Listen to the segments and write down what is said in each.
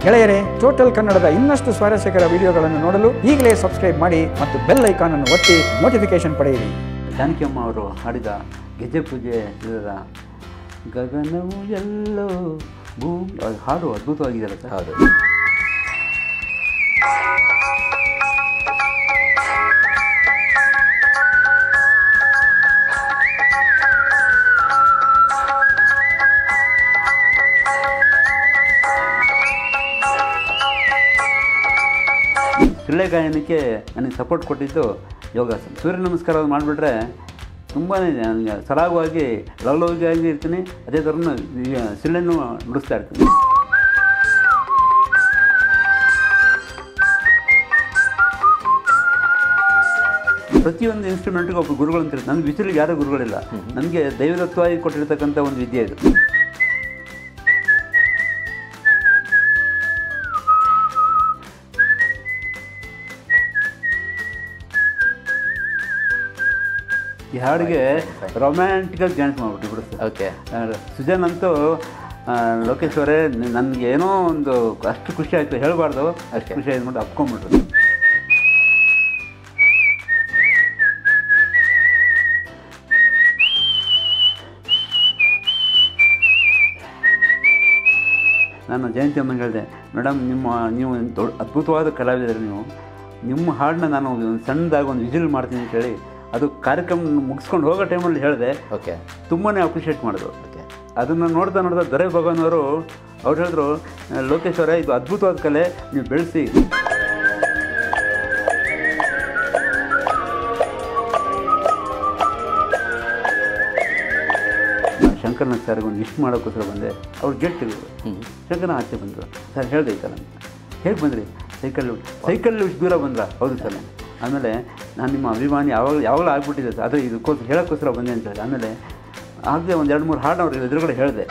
ಗೆಳೆಯರೇ ಟೋಟಲ್ ಕನ್ನಡದ ಇನ್ನಷ್ಟು ಸ್ವಾರಸ್ಯಕರ ವಿಡಿಯೋಗಳನ್ನು ನೋಡಲು ಈಗಲೇ ಸಬ್ಸ್ಕ್ರೈಬ್ ಮಾಡಿ ಮತ್ತು ಬೆಲ್ ಐಕಾನ್ ಅನ್ನು ಒತ್ತಿ ನೋಟಿಫಿಕೇಶನ್ ಪಡೆಯಿರಿ ಜಾನಕಿಯಮ್ಮ ಅವರು ಹಾಡಿದ ಗೆಜ್ಜೆ ಪೂಜೆ ಇದರ ಗಗನವು ಎಲ್ಲೋ ಭೂಮಿ ಅದು ಹಾಡು ಅದ್ಭುತವಾಗಿದೆಯಲ್ಲ ಸರ್ ಹೌದು ಶಿಳ್ಳೆ ಗಾಯನಕ್ಕೆ ನನಗೆ ಸಪೋರ್ಟ್ ಕೊಟ್ಟಿದ್ದು ಯೋಗಾಸನ ಸೂರ್ಯ ನಮಸ್ಕಾರ ಮಾಡಿಬಿಟ್ರೆ ತುಂಬಾ ನನಗೆ ಸರಾಗವಾಗಿ ಲವಲವಿಗಾಗಿ ಇರ್ತೀನಿ ಅದೇ ಥರ ಸಿಳ್ಳೆನೂ ನುಡಿಸ್ತಾ ಇರ್ತೀನಿ ಪ್ರತಿಯೊಂದು ಇನ್ಸ್ಟ್ರೂಮೆಂಟ್ಗೆ ಒಬ್ಬ ಗುರುಗಳು ಅಂತ ಇರುತ್ತೆ ನನ್ನ ಬಿಸಿಲಿಗೆ ಯಾರೂ ಗುರುಗಳಿಲ್ಲ ನನಗೆ ದೈವದತ್ವವಾಗಿ ಕೊಟ್ಟಿರ್ತಕ್ಕಂಥ ಒಂದು ವಿದ್ಯೆ ಇದು ಈ ಹಾಡಿಗೆ ರೊಮ್ಯಾಂಟಿಕಾಗಿ ಡ್ಯಾನ್ಸ್ ಮಾಡ್ಬಿಟ್ಟು ಬಿಡುತ್ತೆ ಓಕೆ ಸುಜನ್ ಅಂತೂ ಆ, ಲೋಕೇಶ್ ಅವರೇ ನನಗೆ ಏನೋ ಒಂದು ಅಷ್ಟು ಖುಷಿ ಆಯಿತು ಹೇಳಬಾರ್ದು ಅಷ್ಟು ಖುಷಿ ಆಯ್ತು ಮಾಡಿ ಅಪ್ಕೊಂಡ್ಬಿಟ್ರು ನಾನು ಜಯಂತಿ ಅಮ್ಮಂಗೆ ಹೇಳಿದೆ ಮೇಡಮ್ ನಿಮ್ಮ ನೀವು ದೊಡ್ಡ ಅದ್ಭುತವಾದ ಕಲಾವಿದರು ನೀವು ನಿಮ್ಮ ಹಾಡನ್ನ ನಾನು ಒಂದು ಸಣ್ಣದಾಗಿ ಒಂದು ವಿಸಿಲ್ ಮಾಡ್ತೀನಿ ಅಂತ ಹೇಳಿ ಅದು ಕಾರ್ಯಕ್ರಮ ಮುಗಿಸ್ಕೊಂಡು ಹೋಗೋ ಟೈಮಲ್ಲಿ ಹೇಳಿದೆ ಓಕೆ ತುಂಬಾ ಅಪ್ರಿಷಿಯೇಟ್ ಮಾಡಿದ್ರು ಓಕೆ ಅದನ್ನು ನೋಡ್ತಾ ನೋಡ್ತಾ ದೊರೆ ಭಗವಾನ್ ಅವರು ಅವ್ರು ಹೇಳಿದ್ರು ಲೋಕೇಶ್ ಅವರೇ ಇದು ಅದ್ಭುತವಾದ ಕಲೆ ನೀವು ಬೆಳೆಸಿ ಶಂಕರನಾಥ್ ಸರ್ಗೆ ಒಂದು ಲಿಸ್ಟ್ ಮಾಡೋಕ್ಕೋಸ್ಕರ ಬಂದೆ ಅವ್ರು ಗೆಟ್ ಶಂಕರನ ಆಚೆ ಬಂದರು ಸರ್ ಹೇಳಿದೆ ಈ ಥರ ಹೇಗೆ ಬಂದ್ರಿ ಸೈಕಲ್ ಸೈಕಲ್ ಇಷ್ಟು ದೂರ ಬಂದ್ರ ಹೌದು ಸರ್ ಆಮೇಲೆ ನಾನು ನಿಮ್ಮ ಅಭಿಮಾನಿ ಯಾವಾಗ ಯಾವಾಗಲೂ ಆಗ್ಬಿಟ್ಟಿದೆ ಸರ್ ಆದರೆ ಇದಕ್ಕೋಸ್ಕರ ಹೇಳೋಕ್ಕೋಸ್ಕರ ಬಂದೆ ಅಂತ ಹೇಳಿ ಆಮೇಲೆ ಆಗದೆ ಒಂದು ಎರಡು ಮೂರು ಹಾಡು ಅವ್ರಿಗೆ ಎದುರುಗಡೆ ಹೇಳಿದೆ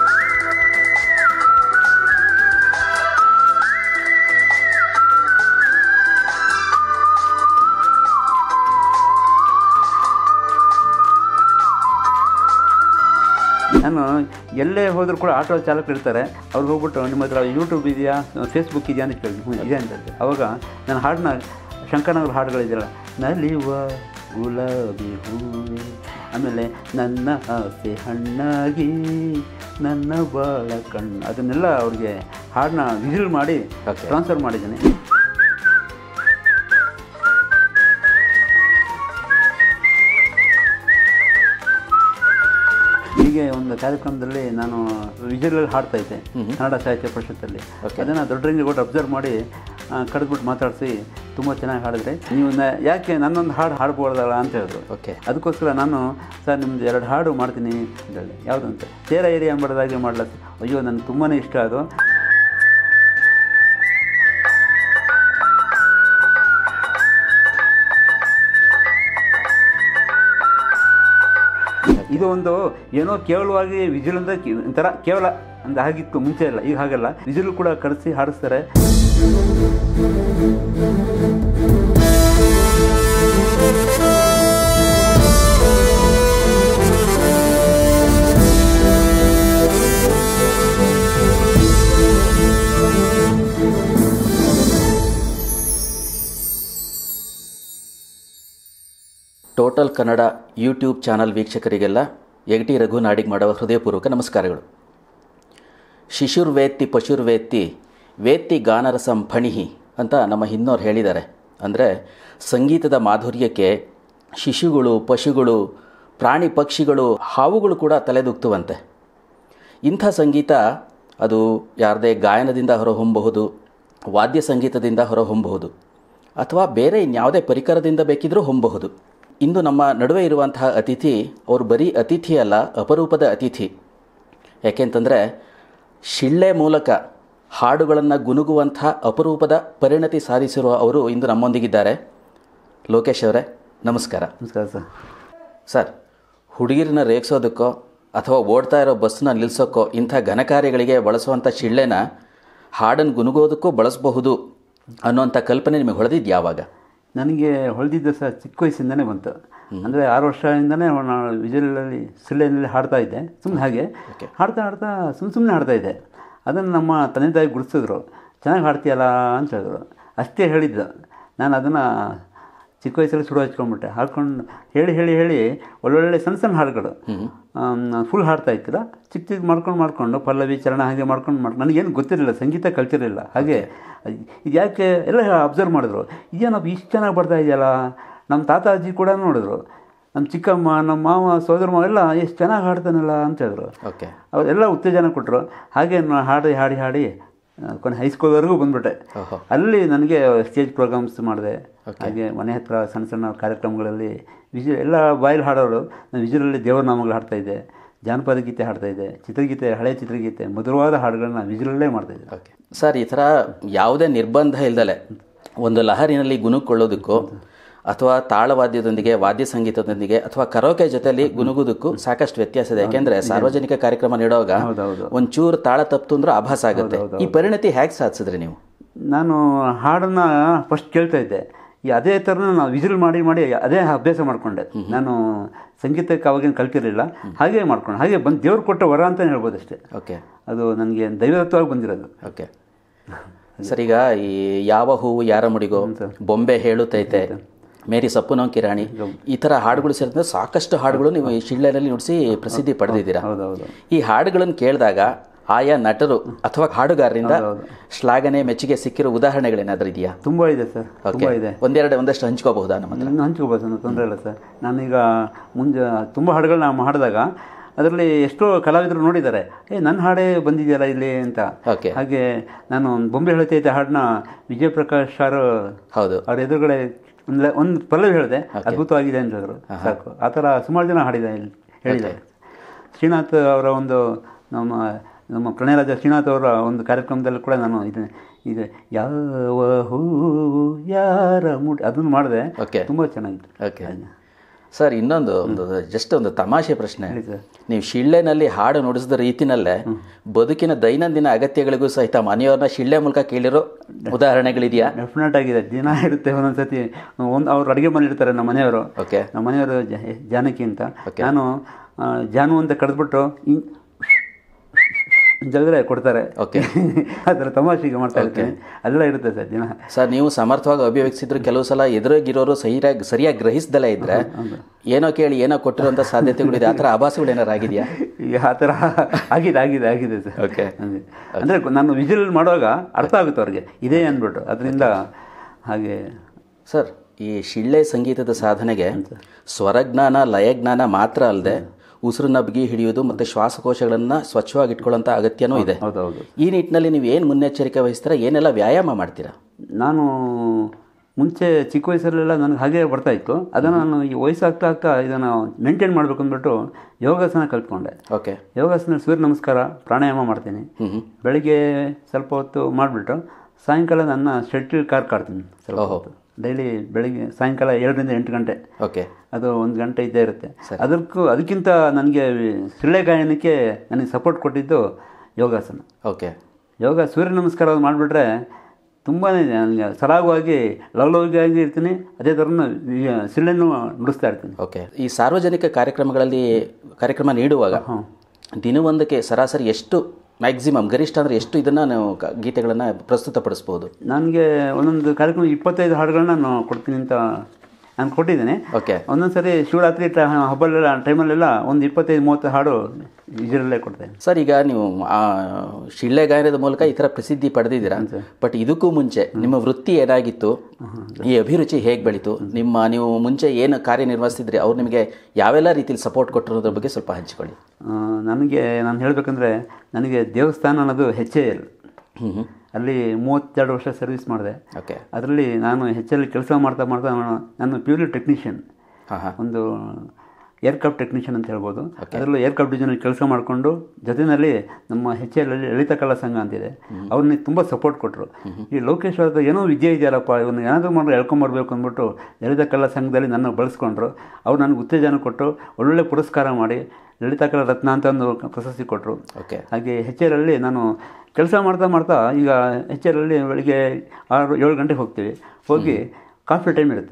ನಾನು ಎಲ್ಲೇ ಹೋದರೂ ಕೂಡ ಆಟೋ ಚಾಲಕರು ಇರ್ತಾರೆ ಅವ್ರು ಹೋಗ್ಬಿಟ್ಟು ನಿಮ್ಮ ಹತ್ರ ಯೂಟ್ಯೂಬ್ ಇದೆಯಾ ಫೇಸ್ಬುಕ್ ಇದೆಯಾ ಅಂತ ಕೇಳಿ ಹ್ಞೂ ಇದೆ ಅಂತ ಹೇಳ್ತಾರೆ. ಅವಾಗ ನನ್ನ ಹಾಡನ್ನ ಶಂಕರನಗರ ಹಾಡುಗಳಿದೆಯಲ್ಲ ನಲಿವ ಗುಲಾಬಿ ಹೂವೆ ಆಮೇಲೆ ನನ್ನ ಆಸೆ ಹಣ್ಣಾಗಿ ನನ್ನ ಬಾಳ ಕಣ್ಣು ಅದನ್ನೆಲ್ಲ ಅವ್ರಿಗೆ ಹಾಡನ್ನ ವಿಸಿಲ್ ಮಾಡಿ Okay. ಟ್ರಾನ್ಸ್ಫರ್ ಮಾಡಿದ್ದೀನಿ ಹೀಗೆ ಒಂದು ಕಾರ್ಯಕ್ರಮದಲ್ಲಿ ನಾನು ವಿಜಯದಲ್ಲಿ ಹಾಡ್ತಾ ಇದ್ದೆ ಕನ್ನಡ ಸಾಹಿತ್ಯ ಪರಿಷತ್ತಲ್ಲಿ ಅದನ್ನು ದೊಡ್ಡರಂಗೇಗೌಡ ಅಬ್ಸರ್ವ್ ಮಾಡಿ ಆ, ಕರೆದ್ಬಿಟ್ಟು ಮಾತಾಡಿಸಿ ತುಂಬ ಚೆನ್ನಾಗಿ ಹಾಡಿದ್ರೆ ನೀವು ನ- ಯಾಕೆ ನನ್ನೊಂದು ಹಾಡು ಹಾಡ್ಬೋದಲ್ಲ ಅಂತ ಹೇಳಿದ್ರು ಓಕೆ ಅದಕ್ಕೋಸ್ಕರ ನಾನು ಸರ್ ನಿಮ್ದು ಎರಡು ಹಾಡು ಮಾಡ್ತೀನಿ ಅಂತ ಹೇಳಿದೆ ಯಾವುದು ಅಂತ ತೇರ ಏರಿ ಅಂಬಡದಾಗೆ ಮಾಡ್ಲತ್ತ ಅಯ್ಯೋ ನನಗೆ ತುಂಬಾ ಇಷ್ಟ ಅದು ಇದು ಒಂದು ಏನೋ ಕೇವಲವಾಗಿ ವಿಜಿಲ್ ಅಂದರೆ ಒಂಥರ ಕೇವಲ ಅಂತ ಆಗಿತ್ತು ಮುಂಚೆ ಇಲ್ಲ ಈಗ ಹಾಗಲ್ಲ ವಿಜಿಲ್ ಕೂಡ ಕಳಿಸಿ ಹಾಡಿಸ್ತಾರೆ ಟೋಟಲ್ ಕನ್ನಡ ಯೂಟ್ಯೂಬ್ ಚಾನಲ್ ವೀಕ್ಷಕರಿಗೆಲ್ಲ ಎಗಟಿ ರಘು ನಾಡಿಗೆ ಮಾಡುವ ಹೃದಯಪೂರ್ವಕ ನಮಸ್ಕಾರಗಳು ಶಿಶುರ್ವೇತ್ತಿ ಪಶುರ್ವೇತ್ತಿ ವೇತ್ತಿ ಗಾನರಸಂ ಫಣಿಹಿ ಅಂತ ನಮ್ಮ ಹಿನ್ನೋರು ಹೇಳಿದ್ದಾರೆ ಅಂದರೆ ಸಂಗೀತದ ಮಾಧುರ್ಯಕ್ಕೆ ಶಿಶುಗಳು ಪಶುಗಳು ಪ್ರಾಣಿ ಪಕ್ಷಿಗಳು ಹಾವುಗಳು ಕೂಡ ತಲೆದೂಗ್ತುವಂತೆ ಇಂಥ ಸಂಗೀತ ಅದು ಯಾರದೇ ಗಾಯನದಿಂದ ಹೊರಹೊಮ್ಮಬಹುದು ವಾದ್ಯ ಸಂಗೀತದಿಂದ ಹೊರಹೊಮ್ಮಬಹುದು ಅಥವಾ ಬೇರೆ ಇನ್ಯಾವುದೇ ಪರಿಕರದಿಂದ ಬೇಕಿದ್ರೂ ಹೊಮ್ಮಬಹುದು ಇಂದು ನಮ್ಮ ನಡುವೆ ಇರುವಂತಹ ಅತಿಥಿ ಅವರು ಬರೀ ಅತಿಥಿ ಅಲ್ಲ ಅಪರೂಪದ ಅತಿಥಿ ಯಾಕೆಂತಂದರೆ ಶಿಳ್ಳೆ ಮೂಲಕ ಹಾಡುಗಳನ್ನು ಗುನುಗುವಂಥ ಅಪರೂಪದ ಪರಿಣತಿ ಸಾಧಿಸಿರುವ ಅವರು ಇಂದು ನಮ್ಮೊಂದಿಗಿದ್ದಾರೆ ಲೋಕೇಶ್ ಅವರೇ ನಮಸ್ಕಾರ ನಮಸ್ಕಾರ ಸರ್ ಸರ್ ಹುಡುಗಿರನ್ನ ರೇಗಿಸೋದಕ್ಕೋ ಅಥವಾ ಓಡ್ತಾ ಇರೋ ಬಸ್ನ ನಿಲ್ಲಿಸೋಕ್ಕೋ ಇಂಥ ಘನಕಾರ್ಯಗಳಿಗೆ ಬಳಸುವಂಥ ಶಿಳ್ಳೆನ ಹಾಡನ್ನು ಗುನುಗೋದಕ್ಕೂ ಬಳಸಬಹುದು ಅನ್ನೋಂಥ ಕಲ್ಪನೆ ನಿಮಗೆ ಹೊಳೆದಿದ್ದು ಯಾವಾಗ ನನಗೆ ಹೊಳೆದಿದ್ದ ಸಹ ಚಿಕ್ಕ ವಯಸ್ಸಿಂದನೇ ಬಂತು ಅಂದರೆ ಆರು ವರ್ಷದಿಂದನೇ ನಾನು ವಿಜಯದಲ್ಲಿ ಸಿಳ್ಳೆನಲ್ಲಿ ಹಾಡ್ತಾ ಇದ್ದೆ ಸುಮ್ಮನೆ ಹಾಗೆ ಹಾಡ್ತಾ ಹಾಡ್ತಾ ಸುಮ್ಮ ಸುಮ್ಮನೆ ಹಾಡ್ತಾ ಇದ್ದೆ ಅದನ್ನು ನಮ್ಮ ತಂದೆ ತಾಯಿ ಗುಡಿಸಿದ್ರು ಚೆನ್ನಾಗಿ ಹಾಡ್ತೀಯಲ್ಲ ಅಂತ ಹೇಳಿದ್ರು ಅಷ್ಟೇ ಹೇಳಿದ್ದ ನಾನು ಅದನ್ನು ಚಿಕ್ಕ ವಯಸ್ಸಲ್ಲಿ ಶುರು ಹಚ್ಕೊಂಡ್ಬಿಟ್ಟೆ ಹಾಡ್ಕೊಂಡು ಹೇಳಿ ಹೇಳಿ ಹೇಳಿ ಒಳ್ಳೊಳ್ಳೆ ಸಣ್ಣ ಸಣ್ಣ ಹಾಡುಗಳು ಫುಲ್ ಹಾಡ್ತಾ ಇತ್ತಿಲ್ಲ ಚಿಕ್ಕ ಚಿಕ್ಕ ಮಾಡ್ಕೊಂಡು ಮಾಡ್ಕೊಂಡು ಪಲ್ಲವಿ ಚರಣ ಹಾಗೆ ಮಾಡ್ಕೊಂಡು ಮಾಡ್ಕೊಂಡು ನನಗೇನು ಗೊತ್ತಿರಲಿಲ್ಲ ಸಂಗೀತ ಕಲ್ತಿರಲಿಲ್ಲ ಹಾಗೆ ಇದು ಯಾಕೆ ಎಲ್ಲ ಅಬ್ಸರ್ವ್ ಮಾಡಿದ್ರು ಇದೇನಪ್ಪ ಇಷ್ಟು ಚೆನ್ನಾಗಿ ಬರ್ತಾ ಇದೆಯಲ್ಲ ನಮ್ಮ ತಾತ ಅಜ್ಜಿ ಕೂಡ ನೋಡಿದ್ರು ನಮ್ಮ ಚಿಕ್ಕಮ್ಮ ನಮ್ಮ ಮಾವ ಸೋದರ ಮಾವ ಎಲ್ಲ ಎಷ್ಟು ಚೆನ್ನಾಗಿ ಹಾಡ್ತಾನಲ್ಲ ಅಂತ ಹೇಳಿದ್ರು ಓಕೆ ಅವರೆಲ್ಲ ಉತ್ತೇಜನ ಕೊಟ್ಟರು ಹಾಗೆ ನಾನು ಹಾಡಿ ಹಾಡಿ ಹಾಡಿ ಆ, ಕೊನೆ ಹೈಸ್ಕೂಲ್ವರೆಗೂ ಬಂದ್ಬಿಟ್ಟೆ ಓಹೋ. ಅಲ್ಲಿ ನನಗೆ ಸ್ಟೇಜ್ ಪ್ರೋಗ್ರಾಮ್ಸ್ ಮಾಡಿದೆ ಹಾಗೆ ಮನೆ ಹತ್ರ ಸಣ್ಣ ಸಣ್ಣ ಕಾರ್ಯಕ್ರಮಗಳಲ್ಲಿ ವಿಜು ಎಲ್ಲ ಬಾಯಲ್ಲಿ ಹಾಡೋರು ನಾನು ವಿಜುವಲಲ್ಲಿ ದೇವರ ನಾಮಗಳು ಹಾಡ್ತಾ ಇದ್ದೆ ಜಾನಪದ ಗೀತೆ ಹಾಡ್ತಾ ಇದ್ದೆ ಚಿತ್ರಗೀತೆ ಹಳೆ ಚಿತ್ರಗೀತೆ ಮಧುರವಾದ ಹಾಡುಗಳನ್ನ ವಿಜುವಲಲ್ಲೇ ಮಾಡ್ತಾ ಇದ್ದೆ ಓಕೆ ಸರ್ ಈ ಥರ ಯಾವುದೇ ನಿರ್ಬಂಧ ಇಲ್ದಲೆ ಒಂದು ಲಹರಿನಲ್ಲಿ ಗುನುಕೊಳ್ಳೋದಕ್ಕೂ ಅಥವಾ ತಾಳವಾದ್ಯದೊಂದಿಗೆ ವಾದ್ಯ ಸಂಗೀತದೊಂದಿಗೆ ಅಥವಾ ಕರೋಕೆ ಜೊತೆಲಿ ಗುನುಗುದಕ್ಕೂ ಸಾಕಷ್ಟು ವ್ಯತ್ಯಾಸ ಇದೆ ಯಾಕೆಂದ್ರೆ ಸಾರ್ವಜನಿಕ ಕಾರ್ಯಕ್ರಮ ನೀಡುವಾಗ ಹೌದೌದು. ಒಂಚೂರು ತಾಳ ತಪ್ತು ಅಂದ್ರೆ ಆಭಾಸ ಆಗುತ್ತೆ ಈ ಪರಿಣತಿ ಹೇಗೆ ಸಾಧಿಸಿದ್ರಿ ನೀವು ನಾನು ಹಾಡನ್ನ ಫಸ್ಟ್ ಕೇಳ್ತಾ ಇದ್ದೆ ಈ ಅದೇ ಥರ ನಾನು ವಿಸಿಲ್ ಮಾಡಿ ಮಾಡಿ ಅದೇ ಅಭ್ಯಾಸ ಮಾಡಿಕೊಂಡೆ ನಾನು ಸಂಗೀತಕ್ಕೆ ಅವಾಗೇನು ಕಲ್ತಿರಲಿಲ್ಲ ಹಾಗೆ ಮಾಡ್ಕೊಂಡು ಹಾಗೆ ಬಂದು ದೇವ್ರು ಕೊಟ್ಟ ವರ ಅಂತಲೇ ಹೇಳ್ಬೋದು ಅಷ್ಟೇ ಓಕೆ ಅದು ನನಗೆ ದೈವತ್ವವಾಗಿ ಬಂದಿರೋದು ಓಕೆ ಸರ್ ಈಗ ಈ ಯಾವ ಹೂವು ಯಾರ ಮುಡಿಗೋ ಬೊಂಬೆ ಹೇಳುತ್ತೈತೆ ಮೇರಿ ಸಪ್ಪುನೋ ಕಿರಾಣಿ ಈ ಥರ ಹಾಡುಗಳು ಸೇರಿದ್ರೆ ಸಾಕಷ್ಟು ಹಾಡುಗಳು ನೀವು ಈ ಶಿಳ್ಳೆನಲ್ಲಿ ನುಡಿಸಿ ಪ್ರಸಿದ್ಧಿ ಪಡೆದಿದ್ದೀರಾ ಹೌದೌದು ಈ ಹಾಡುಗಳನ್ನು ಕೇಳಿದಾಗ ಆಯಾ ನಟರು ಅಥವಾ ಹಾಡುಗಾರರಿಂದ ಶ್ಲಾಘನೆ ಮೆಚ್ಚುಗೆ ಸಿಕ್ಕಿರೋ ಉದಾಹರಣೆಗಳೇನಾದ್ರೂ ಇದೆಯಾ ತುಂಬ ಇದೆ ಸರ್ ತುಂಬ ಇದೆ ಒಂದೆರಡು ಒಂದಷ್ಟು ಹಂಚ್ಕೋಬಹುದಾ ನಮ್ಮ ಹತ್ರ ನಾನು ಹಂಚ್ಕೋಬೋದು ಅನ್ನೋ ತೊಂದರೆ ಇಲ್ಲ ಸರ್ ನಾನೀಗ ಮುಂಜೆ ತುಂಬ ಹಾಡುಗಳನ್ನ ಮಾಡಿದಾಗ ಅದರಲ್ಲಿ ಎಷ್ಟೋ ಕಲಾವಿದರು ನೋಡಿದ್ದಾರೆ ಏ ನನ್ನ ಹಾಡೇ ಬಂದಿದೆಯಲ್ಲ ಇಲ್ಲಿ ಅಂತ ಓಕೆ ಹಾಗೆ ನಾನು ಬೊಂಬೆ ಹೇಳ್ತೈತೆ ಹಾಡನ್ನ ವಿಜಯ ಪ್ರಕಾಶ್ ಸರ್ ಹೌದು ಅವ್ರ ಎದುರುಗಡೆ ಒಂದು ಒಂದು ಪಲ್ಲವಿ ಹೇಳಿದೆ ಅದ್ಭುತವಾಗಿದೆ ಅಂತ ಹೇಳಿದ್ರು ಸಾಕು ಆ ಥರ ಸುಮಾರು ಜನ ಹಾಡಿದೆ ಹೇಳಿದ್ದಾರೆ ಶ್ರೀನಾಥ್ ಅವರ ಒಂದು ನಮ್ಮ ನಮ್ಮ ಪ್ರಣಯರಾಜ ಶ್ರೀನಾಥ್ ಅವರ ಒಂದು ಕಾರ್ಯಕ್ರಮದಲ್ಲಿ ಕೂಡ ನಾನು ಇದು ಇದು ಯಾವ ಹೂವು ಯಾರ ಮುಡಿ ಅದನ್ನು ಮಾಡಿದೆ ಓಕೆ ತುಂಬ ಚೆನ್ನಾಗಿತ್ತು ಓಕೆ ಸರ್ ಇನ್ನೊಂದು ಒಂದು ಜಸ್ಟ್ ಒಂದು ತಮಾಷೆ ಪ್ರಶ್ನೆ ಹೇಳಿ ಸರ್. ನೀವು ಶಿಳ್ಳೆನಲ್ಲಿ ಹಾಡು ನುಡಿಸಿದ ರೀತಿನಲ್ಲೇ ಬದುಕಿನ ದೈನಂದಿನ ಅಗತ್ಯಗಳಿಗೂ ಸಹಿತ ಮನೆಯವ್ರನ್ನ ಶಿಳ್ಳೆ ಮೂಲಕ ಕೇಳಿರೋ ಉದಾಹರಣೆಗಳಿದೆಯಾ ಡೆಫಿನೆಟ್ ಆಗಿದೆ ದಿನ ಇರುತ್ತೆ ಒಂದೊಂದು ಸತಿ ಒಂದು ಅವ್ರು ಅಡುಗೆ ಮನೇಲಿರ್ತಾರೆ ನಮ್ಮ ಮನೆಯವರು ಓಕೆ ನಮ್ಮ ಮನೆಯವರು ಜ- ಜಾನಕಿ ಅಂತ ನಾನು ಆ, ಜಾನು ಅಂತ ಕರೆದ್ಬಿಟ್ಟು ಹಿಂಗ್ ಜಗದ್ರೆ ಕೊಡ್ತಾರೆ ಓಕೆ ಆ ಥರ ತಮಾಷೆಗೆ ಮಾಡ್ತಾ ಇರ್ತೀನಿ ಅದೆಲ್ಲ ಇರುತ್ತೆ ಸರ್ ದಿನ ಸರ್ ನೀವು ಸಮರ್ಥವಾಗಿ ಅಭಿವ್ಯಕ್ತಿಸಿದ್ರು ಕೆಲವು ಸಲ ಎದುರಾಗಿರೋರು ಸರಿಯಾಗಿ ಸರಿಯಾಗಿ ಗ್ರಹಿಸ್ದಲೇ ಇದ್ರೆ ಏನೋ ಕೇಳಿ ಏನೋ ಕೊಟ್ಟಿರೋಂಥ ಸಾಧ್ಯತೆಗಳಿದೆ ಆ ಥರ ಆಭಾಸಗಳು ಏನಾರು ಆಗಿದೆಯಾ ಈಗ ಆ ಥರ ಆಗಿದೆ ಆಗಿದೆ ಆಗಿದೆ ಸರ್ ಓಕೆ ಅದೇ. ಅಂದ್ರೆ ನಾನು ವಿಜಿಲ್ ಮಾಡುವಾಗ ಅರ್ಥ ಆಗುತ್ತೆ ಅವ್ರಿಗೆ ಇದೇ ಅಂದ್ಬಿಟ್ಟು ಅದರಿಂದ ಹಾಗೆ ಸರ್ ಈ ಶಿಳ್ಳೆ ಸಂಗೀತದ ಸಾಧನೆಗೆ ಸ್ವರಜ್ಞಾನ ಲಯಜ್ಞಾನ ಮಾತ್ರ ಅಲ್ಲದೆ ಉಸಿರು ನಬ್ಗಿ ಹಿಡಿಯೋದು ಮತ್ತು ಶ್ವಾಸಕೋಶಗಳನ್ನು ಸ್ವಚ್ಛವಾಗಿ ಇಟ್ಕೊಳ್ಳೋಂಥ ಅಗತ್ಯನೂ ಇದೆ ಹೌದೌದು ಈ ನಿಟ್ಟಿನಲ್ಲಿ ನೀವು ಏನು ಮುನ್ನೆಚ್ಚರಿಕೆ ವಹಿಸ್ತೀರಾ ಏನೆಲ್ಲ ವ್ಯಾಯಾಮ ಮಾಡ್ತೀರಾ ನಾನು ಮುಂಚೆ ಚಿಕ್ಕ ವಯಸ್ಸಲ್ಲೆಲ್ಲ ನನಗೆ ಹಾಗೆ ಬರ್ತಾ ಇತ್ತು ಅದನ್ನು ನಾನು ಈ ವಯಸ್ಸಾಗ್ತಾ ಆಗ್ತಾ ಇದನ್ನು ಮೇಂಟೈನ್ ಮಾಡಬೇಕು ಅಂದ್ಬಿಟ್ಟು ಯೋಗಾಸನ ಕಲ್ತ್ಕೊಂಡೆ ಓಕೆ ಯೋಗಾಸನ ಸೂರ್ಯ ನಮಸ್ಕಾರ ಪ್ರಾಣಾಯಾಮ ಮಾಡ್ತೀನಿ ಹ್ಞೂ ಬೆಳಿಗ್ಗೆ ಸ್ವಲ್ಪ ಹೊತ್ತು ಮಾಡಿಬಿಟ್ಟು ಸಾಯಂಕಾಲ ನನ್ನ ಶೆಟ್ಲ್ ಕಾರ್ ಕಾಡ್ತೀನಿ ಸ್ವಲ್ಪ ಓಹೋ. ಹೊತ್ತು ಡೈಲಿ ಬೆಳಿಗ್ಗೆ ಸಾಯಂಕಾಲ ಏಳರಿಂದ ಎಂಟು ಗಂಟೆ ಓಕೆ ಅದು ಒಂದು ಗಂಟೆ ಇದ್ದೇ ಇರುತ್ತೆ ಅದಕ್ಕೂ ಅದಕ್ಕಿಂತ ನನಗೆ ಸಿಳ್ಳೆ ಗಾಯನಕ್ಕೆ ನನಗೆ ಸಪೋರ್ಟ್ ಕೊಟ್ಟಿದ್ದು ಯೋಗಾಸನ ಓಕೆ ಯೋಗ ಸೂರ್ಯ ನಮಸ್ಕಾರ ಮಾಡಿಬಿಟ್ರೆ ತುಂಬಾ ನನಗೆ ಸರಾಗವಾಗಿ ಲವಲವಿಗಾಗಿ ಇರ್ತೀನಿ ಅದೇ ಥರ ಸಿಳ್ಳೆನೂ ನುಡಿಸ್ತಾ ಇರ್ತೀನಿ ಓಕೆ ಈ ಸಾರ್ವಜನಿಕ ಕಾರ್ಯಕ್ರಮಗಳಲ್ಲಿ ಕಾರ್ಯಕ್ರಮ ನೀಡುವಾಗ ದಿನವೊಂದಕ್ಕೆ ಸರಾಸರಿ ಎಷ್ಟು ಮ್ಯಾಕ್ಸಿಮಮ್ ಗರಿಷ್ಠ ಅಂದರೆ ಎಷ್ಟು ಇದನ್ನು ನಾವು ಕ- ಗೀತೆಗಳನ್ನು ಪ್ರಸ್ತುತಪಡಿಸ್ಬೋದು ನನಗೆ ಒಂದೊಂದು ಕಾರ್ಯಕ್ರಮ ಇಪ್ಪತ್ತೈದು ಹಾಡುಗಳನ್ನ ನಾನು ಕೊಡ್ತೀನಿ ಅಂತ ನಾನು ಕೊಟ್ಟಿದ್ದೀನಿ ಓಕೆ ಒಂದೊಂದು ಸರಿ ಶಿವರಾತ್ರಿ ಟ- ಹಬ್ಬಲೆಲ್ಲ ಟೈಮಲ್ಲೆಲ್ಲ ಒಂದು ಇಪ್ಪತ್ತೈದು ಮೂವತ್ತು ಹಾಡು ಇದರಲ್ಲೇ ಕೊಡ್ತೇನೆ ಸರ್ ಈಗ ನೀವು ಆ ಶಿಳ್ಳೆ ಗಾಯನದ ಮೂಲಕ ಈ ಥರ ಪ್ರಸಿದ್ಧಿ ಪಡೆದಿದ್ದೀರಾ ಬಟ್ ಇದಕ್ಕೂ ಮುಂಚೆ ನಿಮ್ಮ ವೃತ್ತಿ ಏನಾಗಿತ್ತು ಈ ಅಭಿರುಚಿ ಹೇಗೆ ಬೆಳೀತು ನಿಮ್ಮ ನೀವು ಮುಂಚೆ ಏನು ಕಾರ್ಯನಿರ್ವಹಿಸ್ತಿದ್ರಿ ಅವ್ರು ನಿಮಗೆ ಯಾವೆಲ್ಲ ರೀತಿಯಲ್ಲಿ ಸಪೋರ್ಟ್ ಕೊಟ್ಟಿರೋದ್ರ ಬಗ್ಗೆ ಸ್ವಲ್ಪ ಹಂಚಿಕೊಳ್ಳಿ ಆ, ನನಗೆ ನಾನು ಹೇಳಬೇಕಂದ್ರೆ ನನಗೆ ದೇವಸ್ಥಾನ ಅನ್ನೋದು ಹೆಚ್ಚೇ ಇಲ್ಲ ಹ್ಞೂ ಹ್ಞೂ ಅಲ್ಲಿ ಮೂವತ್ತೆರಡು ವರ್ಷ ಸರ್ವಿಸ್ ಮಾಡಿದೆ ಓಕೆ ಅದರಲ್ಲಿ ನಾನು ಹೆಚ್ಚಲ್ಲಿ ಕೆಲಸ ಮಾಡ್ತಾ ಮಾಡ್ತಾ ನಾನು ನಾನು ಪ್ಯೂರ್ಲಿ ಟೆಕ್ನಿಷಿಯನ್ ಹಾಂ ಹಾಂ ಒಂದು ಏರ್ಕ್ರಾಫ್ಟ್ ಟೆಕ್ನಿಷಿಯನ್ ಅಂತ ಹೇಳ್ಬೋದು ಅದರಲ್ಲೂ ಏರ್ಕ್ರಾಫ್ಟ್ ಡಿಸೈನಲ್ಲಿ ಕೆಲಸ ಮಾಡಿಕೊಂಡು ಜೊತೆಯಲ್ಲಿ ನಮ್ಮ ಹೆಚ್ ಎಲ್ ಲಲಿತ ಕಲಾ ಸಂಘ ಅಂತಿದೆ ಅವ್ರನ್ನ ತುಂಬ ಸಪೋರ್ಟ್ ಕೊಟ್ಟರು ಈ ಲೋಕೇಶ್ ಅವ್ರದ್ದು ಏನೋ ವಿದ್ಯೆ ಇದೆಯಲ್ಲಪ್ಪ ಇವನು ಏನಾದರೂ ಮಾಡಿ ಎಳ್ಕೊಂಬರ್ಬೇಕು ಅಂದ್ಬಿಟ್ಟು ಲಲಿತ ಕಲಾ ಸಂಘದಲ್ಲಿ ನನ್ನ ಬಳಸ್ಕೊಂಡ್ರು ಅವ್ರು ನನಗೆ ಉತ್ತೇಜನ ಕೊಟ್ಟು ಒಳ್ಳೊಳ್ಳೆ ಪುರಸ್ಕಾರ ಮಾಡಿ ಲಲಿತ ಕಲಾ ರತ್ನ ಅಂತ ಒಂದು ಪ್ರಶಸ್ತಿ ಕೊಟ್ಟರು ಓಕೆ ಹಾಗೆ ಹೆಚ್ ಅಲ್ಲಿ ನಾನು ಕೆಲಸ ಮಾಡ್ತಾ ಮಾಡ್ತಾ ಈಗ ಹೆಚ್ ಅಲ್ಲಿ ಬೆಳಿಗ್ಗೆ ಆರು ಏಳು ಗಂಟೆಗೆ ಹೋಗ್ತೀವಿ ಹೋಗಿ ಕಾಫಿ ಟೈಮ್ ಇರುತ್ತೆ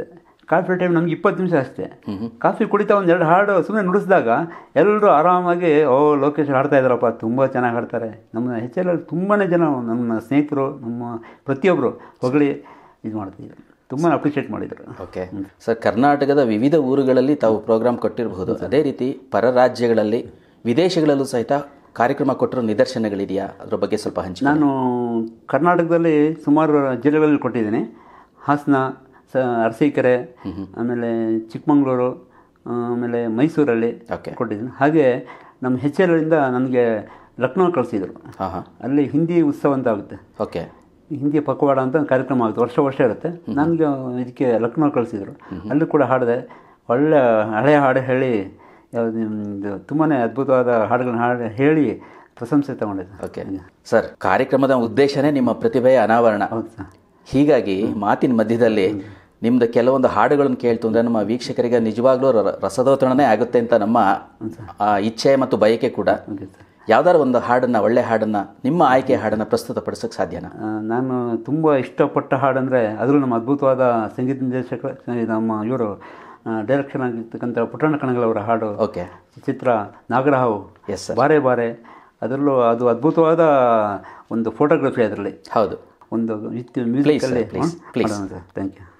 ಕಾಫಿ ಟೈಮ್ ನಮ್ಗೆ ಇಪ್ಪತ್ತು ನಿಮಿಷ ಅಷ್ಟೇ ಕಾಫಿ ಕುಡಿತಾ ಒಂದು ಎರಡು ಹಾಡು ಸುಮ್ಮನೆ ನುಡಿಸಿದಾಗ ಎಲ್ಲರೂ ಆರಾಮಾಗಿ ಓ ಲೋಕೇಶ್ ಹಾಡ್ತಾ ಇದ್ದಾರಪ್ಪ ತುಂಬ ಚೆನ್ನಾಗಿ ಹಾಡ್ತಾರೆ ನಮ್ಮ ಎಚ್ ಎಲ್ ತುಂಬಾ ಜನ ನಮ್ಮ ಸ್ನೇಹಿತರು ನಮ್ಮ ಪ್ರತಿಯೊಬ್ಬರು ಹೊಗಳಿ ಇದು ಮಾಡ್ತಿದ್ರು ತುಂಬ ಅಪ್ರಿಷಿಯೇಟ್ ಮಾಡಿದರು ಓಕೆ ಸರ್ ಕರ್ನಾಟಕದ ವಿವಿಧ ಊರುಗಳಲ್ಲಿ ತಾವು ಪ್ರೋಗ್ರಾಮ್ ಕೊಟ್ಟಿರಬಹುದು ಅದೇ ರೀತಿ ಪರ ರಾಜ್ಯಗಳಲ್ಲಿ ವಿದೇಶಗಳಲ್ಲೂ ಸಹಿತ ಕಾರ್ಯಕ್ರಮ ಕೊಟ್ಟಿರೋ ನಿದರ್ಶನಗಳಿದೆಯಾ ಅದ್ರ ಬಗ್ಗೆ ಸ್ವಲ್ಪ ಹಂಚಿ ನಾನು ಕರ್ನಾಟಕದಲ್ಲಿ ಸುಮಾರು ಜಿಲ್ಲೆಗಳಲ್ಲಿ ಕೊಟ್ಟಿದ್ದೀನಿ ಹಾಸನ ಸ ಅರಸೀಕೆರೆ ಆಮೇಲೆ ಚಿಕ್ಕಮಂಗ್ಳೂರು ಆಮೇಲೆ ಮೈಸೂರಲ್ಲಿ ಓಕೆ ಕೊಟ್ಟಿದ್ದೀನಿ ಹಾಗೆ ನಮ್ಮ ಹೆಚ್ ಎಲ್ ಇಂದ ನನಗೆ ಲಕ್ನೋ ಕಳಿಸಿದರು ಹಾಂ ಹಾಂ ಅಲ್ಲಿ ಹಿಂದಿ ಉತ್ಸವ ಅಂತ ಆಗುತ್ತೆ ಓಕೆ ಹಿಂದಿ ಪಕ್ವಾಡ ಅಂತ ಒಂದು ಕಾರ್ಯಕ್ರಮ ಆಗುತ್ತೆ ವರ್ಷ ವರ್ಷ ಇರುತ್ತೆ ನನಗೆ ಇದಕ್ಕೆ ಲಕ್ನೋ ಕಳಿಸಿದರು ಅಲ್ಲಿ ಕೂಡ ಹಾಡಿದೆ ಒಳ್ಳೆ ಹಳೆಯ ಹಾಡು ಹೇಳಿ ಯಾವ್ದು ನಿಮ್ದು ತುಂಬಾ ಅದ್ಭುತವಾದ ಹಾಡುಗಳನ್ನ ಹಾಡು ಹೇಳಿ ಪ್ರಶಂಸೆ ತಗೊಂಡಿದ್ದೆ ಓಕೆ ಸರ್ ಕಾರ್ಯಕ್ರಮದ ಉದ್ದೇಶನೇ ನಿಮ್ಮ ಪ್ರತಿಭೆಯ ಅನಾವರಣ ಹೌದು ಸರ್ ಹೀಗಾಗಿ ಮಾತಿನ ಮಧ್ಯದಲ್ಲಿ ನಿಮ್ದು ಕೆಲವೊಂದು ಹಾಡುಗಳನ್ನು ಕೇಳ್ತು ಅಂದರೆ ನಮ್ಮ ವೀಕ್ಷಕರಿಗೆ ನಿಜವಾಗ್ಲೂ ರ- ರಸದೋತರಣನೇ ಆಗುತ್ತೆ ಅಂತ ನಮ್ಮ ಆ, ಇಚ್ಛೆ ಮತ್ತು ಬಯಕೆ ಕೂಡ ಓಕೆ ಸರ್ ಯಾವ್ದಾದ್ರು ಒಂದು ಹಾಡನ್ನು ಒಳ್ಳೆ ಹಾಡನ್ನು ನಿಮ್ಮ ಆಯ್ಕೆ ಹಾಡನ್ನು ಪ್ರಸ್ತುತಪಡಿಸೋಕ್ಕೆ ಸಾಧ್ಯನಾ ಆ, ನಾನು ತುಂಬ ಇಷ್ಟಪಟ್ಟ ಹಾಡಂದರೆ ಅದರಲ್ಲೂ ನಮ್ಮ ಅದ್ಭುತವಾದ ಸಂಗೀತ ನಿರ್ದೇಶಕ ನಮ್ಮ ಇವರು ಡೈರೆಕ್ಷನ್ ಆಗಿರ್ತಕ್ಕಂಥ ಪುಟ್ಟಣ್ಣ ಕಣಗಳವರ ಹಾಡು ಓಕೆ ಚಿತ್ರ ನಾಗರಹಾವು ಎಸ್ ಸರ್ ಬಾರೆ ಬಾರೆ ಅದರಲ್ಲೂ ಅದು ಅದ್ಭುತವಾದ ಒಂದು ಫೋಟೋಗ್ರಫಿ ಅದರಲ್ಲಿ ಹೌದು ಒಂದು with musically please, please. Sir thank you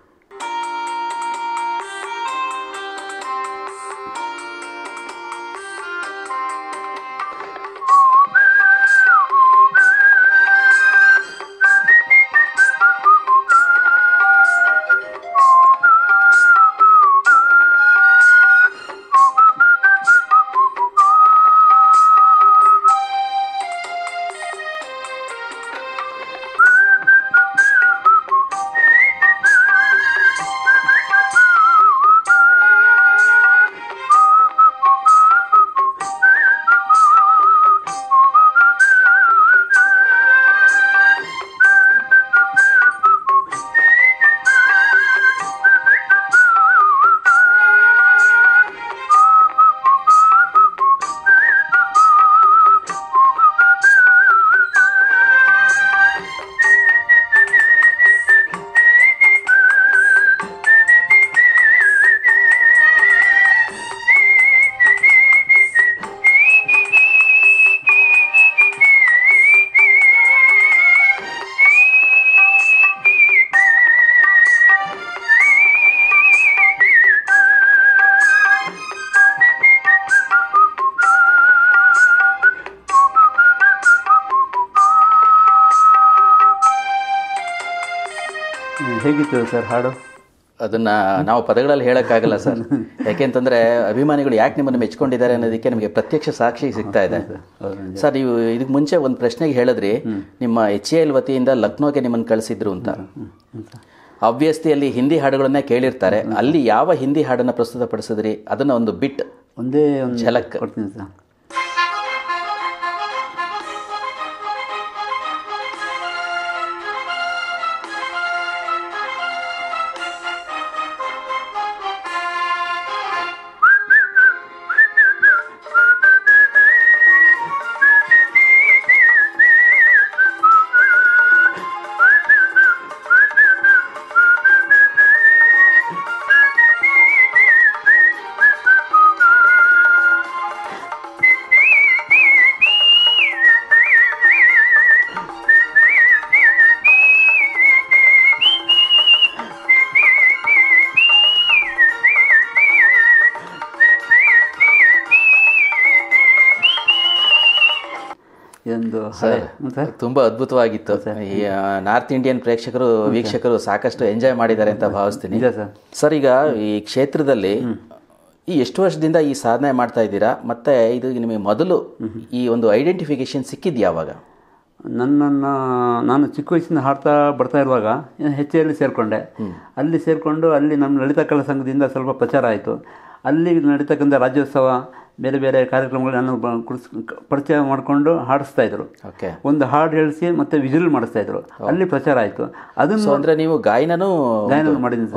ಹೇಗಿತ್ತು ಸರ್ ಹಾಡು ಅದನ್ನ ನಾವು ಪದಗಳಲ್ಲಿ ಹೇಳೋಕ್ಕಾಗಲ್ಲ ಸರ್ ಯಾಕೆಂತಂದ್ರೆ ಅಭಿಮಾನಿಗಳು ಯಾಕೆ ನಿಮ್ಮನ್ನು ಮೆಚ್ಕೊಂಡಿದ್ದಾರೆ ಅನ್ನೋದಕ್ಕೆ ನಮಗೆ ಪ್ರತ್ಯಕ್ಷ ಸಾಕ್ಷಿ ಸಿಗ್ತಾ ಇದೆ ಸರ್ ನೀವು ಇದಕ್ಕೆ ಮುಂಚೆ ಒಂದು ಪ್ರಶ್ನೆಗೆ ಹೇಳಿದ್ರಿ ನಿಮ್ಮ ಎಚ್ ಎ ಎಲ್ ವತಿಯಿಂದ ಲಕ್ನೋಗೆ ನಿಮ್ಮನ್ನು ಕಳಿಸಿದ್ರು ಅಂತ ಆಬ್ವಿಯಸ್ಲಿ ಅಲ್ಲಿ ಹಿಂದಿ ಹಾಡುಗಳನ್ನೇ ಕೇಳಿರ್ತಾರೆ ಅಲ್ಲಿ ಯಾವ ಹಿಂದಿ ಹಾಡನ್ನು ಪ್ರಸ್ತುತಪಡಿಸಿದ್ರಿ ಅದನ್ನ ಒಂದು ಬಿಟ್ ಒಂದೇ ಒಂದು ಝಲಕ್. ಕೊಡ್ತೀನಿ ಸರ್ ಇದೊಂದು ಹಳೆ ಸರ್ ತುಂಬಾ ಅದ್ಭುತವಾಗಿತ್ತು ಈ ನಾರ್ತ್ ಇಂಡಿಯನ್ ಪ್ರೇಕ್ಷಕರು ವೀಕ್ಷಕರು ಸಾಕಷ್ಟು ಎಂಜಾಯ್ ಮಾಡಿದ್ದಾರೆ ಅಂತ ಭಾವಿಸ್ತೀನಿ ನಿಜ ಸರ್ ಸರ್ ಈಗ ಈ ಕ್ಷೇತ್ರದಲ್ಲಿ ಈ ಎಷ್ಟು ವರ್ಷದಿಂದ ಈ ಸಾಧನೆ ಮಾಡ್ತಾ ಇದ್ದೀರಾ ಮತ್ತೆ ಇದು ನಿಮಗೆ ಮೊದಲು ಈ ಒಂದು ಐಡೆಂಟಿಫಿಕೇಶನ್ ಸಿಕ್ಕಿದ್ ಯಾವಾಗ ನನ್ನನ್ನು ನಾನು ಚಿಕ್ಕ ವಯಸ್ಸಿಂದ ಹಾಡ್ತಾ ಬರ್ತಾ ಇರುವಾಗ ಹೆಚ್ಚೆಯಲ್ಲಿ ಸೇರಿಕೊಂಡೆ ಅಲ್ಲಿ ಸೇರಿಕೊಂಡು ಅಲ್ಲಿ ನಮ್ಮ ಲಲಿತಾ ಕಲಾ ಸಂಘದಿಂದ ಸ್ವಲ್ಪ ಪ್ರಚಾರ ಆಯಿತು ಅಲ್ಲಿ ನಡೀತಕ್ಕಂಥ ರಾಜ್ಯೋತ್ಸವ ಬೇರೆ ಬೇರೆ ಕಾರ್ಯಕ್ರಮಗಳು ನಾನು ಬ- ಕುಡ್ಸ್ ಪರಿಚಯ ಮಾಡಿಕೊಂಡು ಹಾಡಿಸ್ತಾ ಇದ್ರು ಓಕೆ ಒಂದು ಹಾಡು ಹೇಳಿಸಿ ಮತ್ತೆ ವಿಜುವಲ್ ಮಾಡಿಸ್ತಾ ಇದ್ರು ಅಲ್ಲಿ ಪ್ರಚಾರ ಆಯಿತು ಅದನ್ನು ಸೊ ಅಂದ್ರೆ ನೀವು ಗಾಯನನೂ ಗಾಯನ ಮಾಡಿದ್ದೀನಿ ಸರ್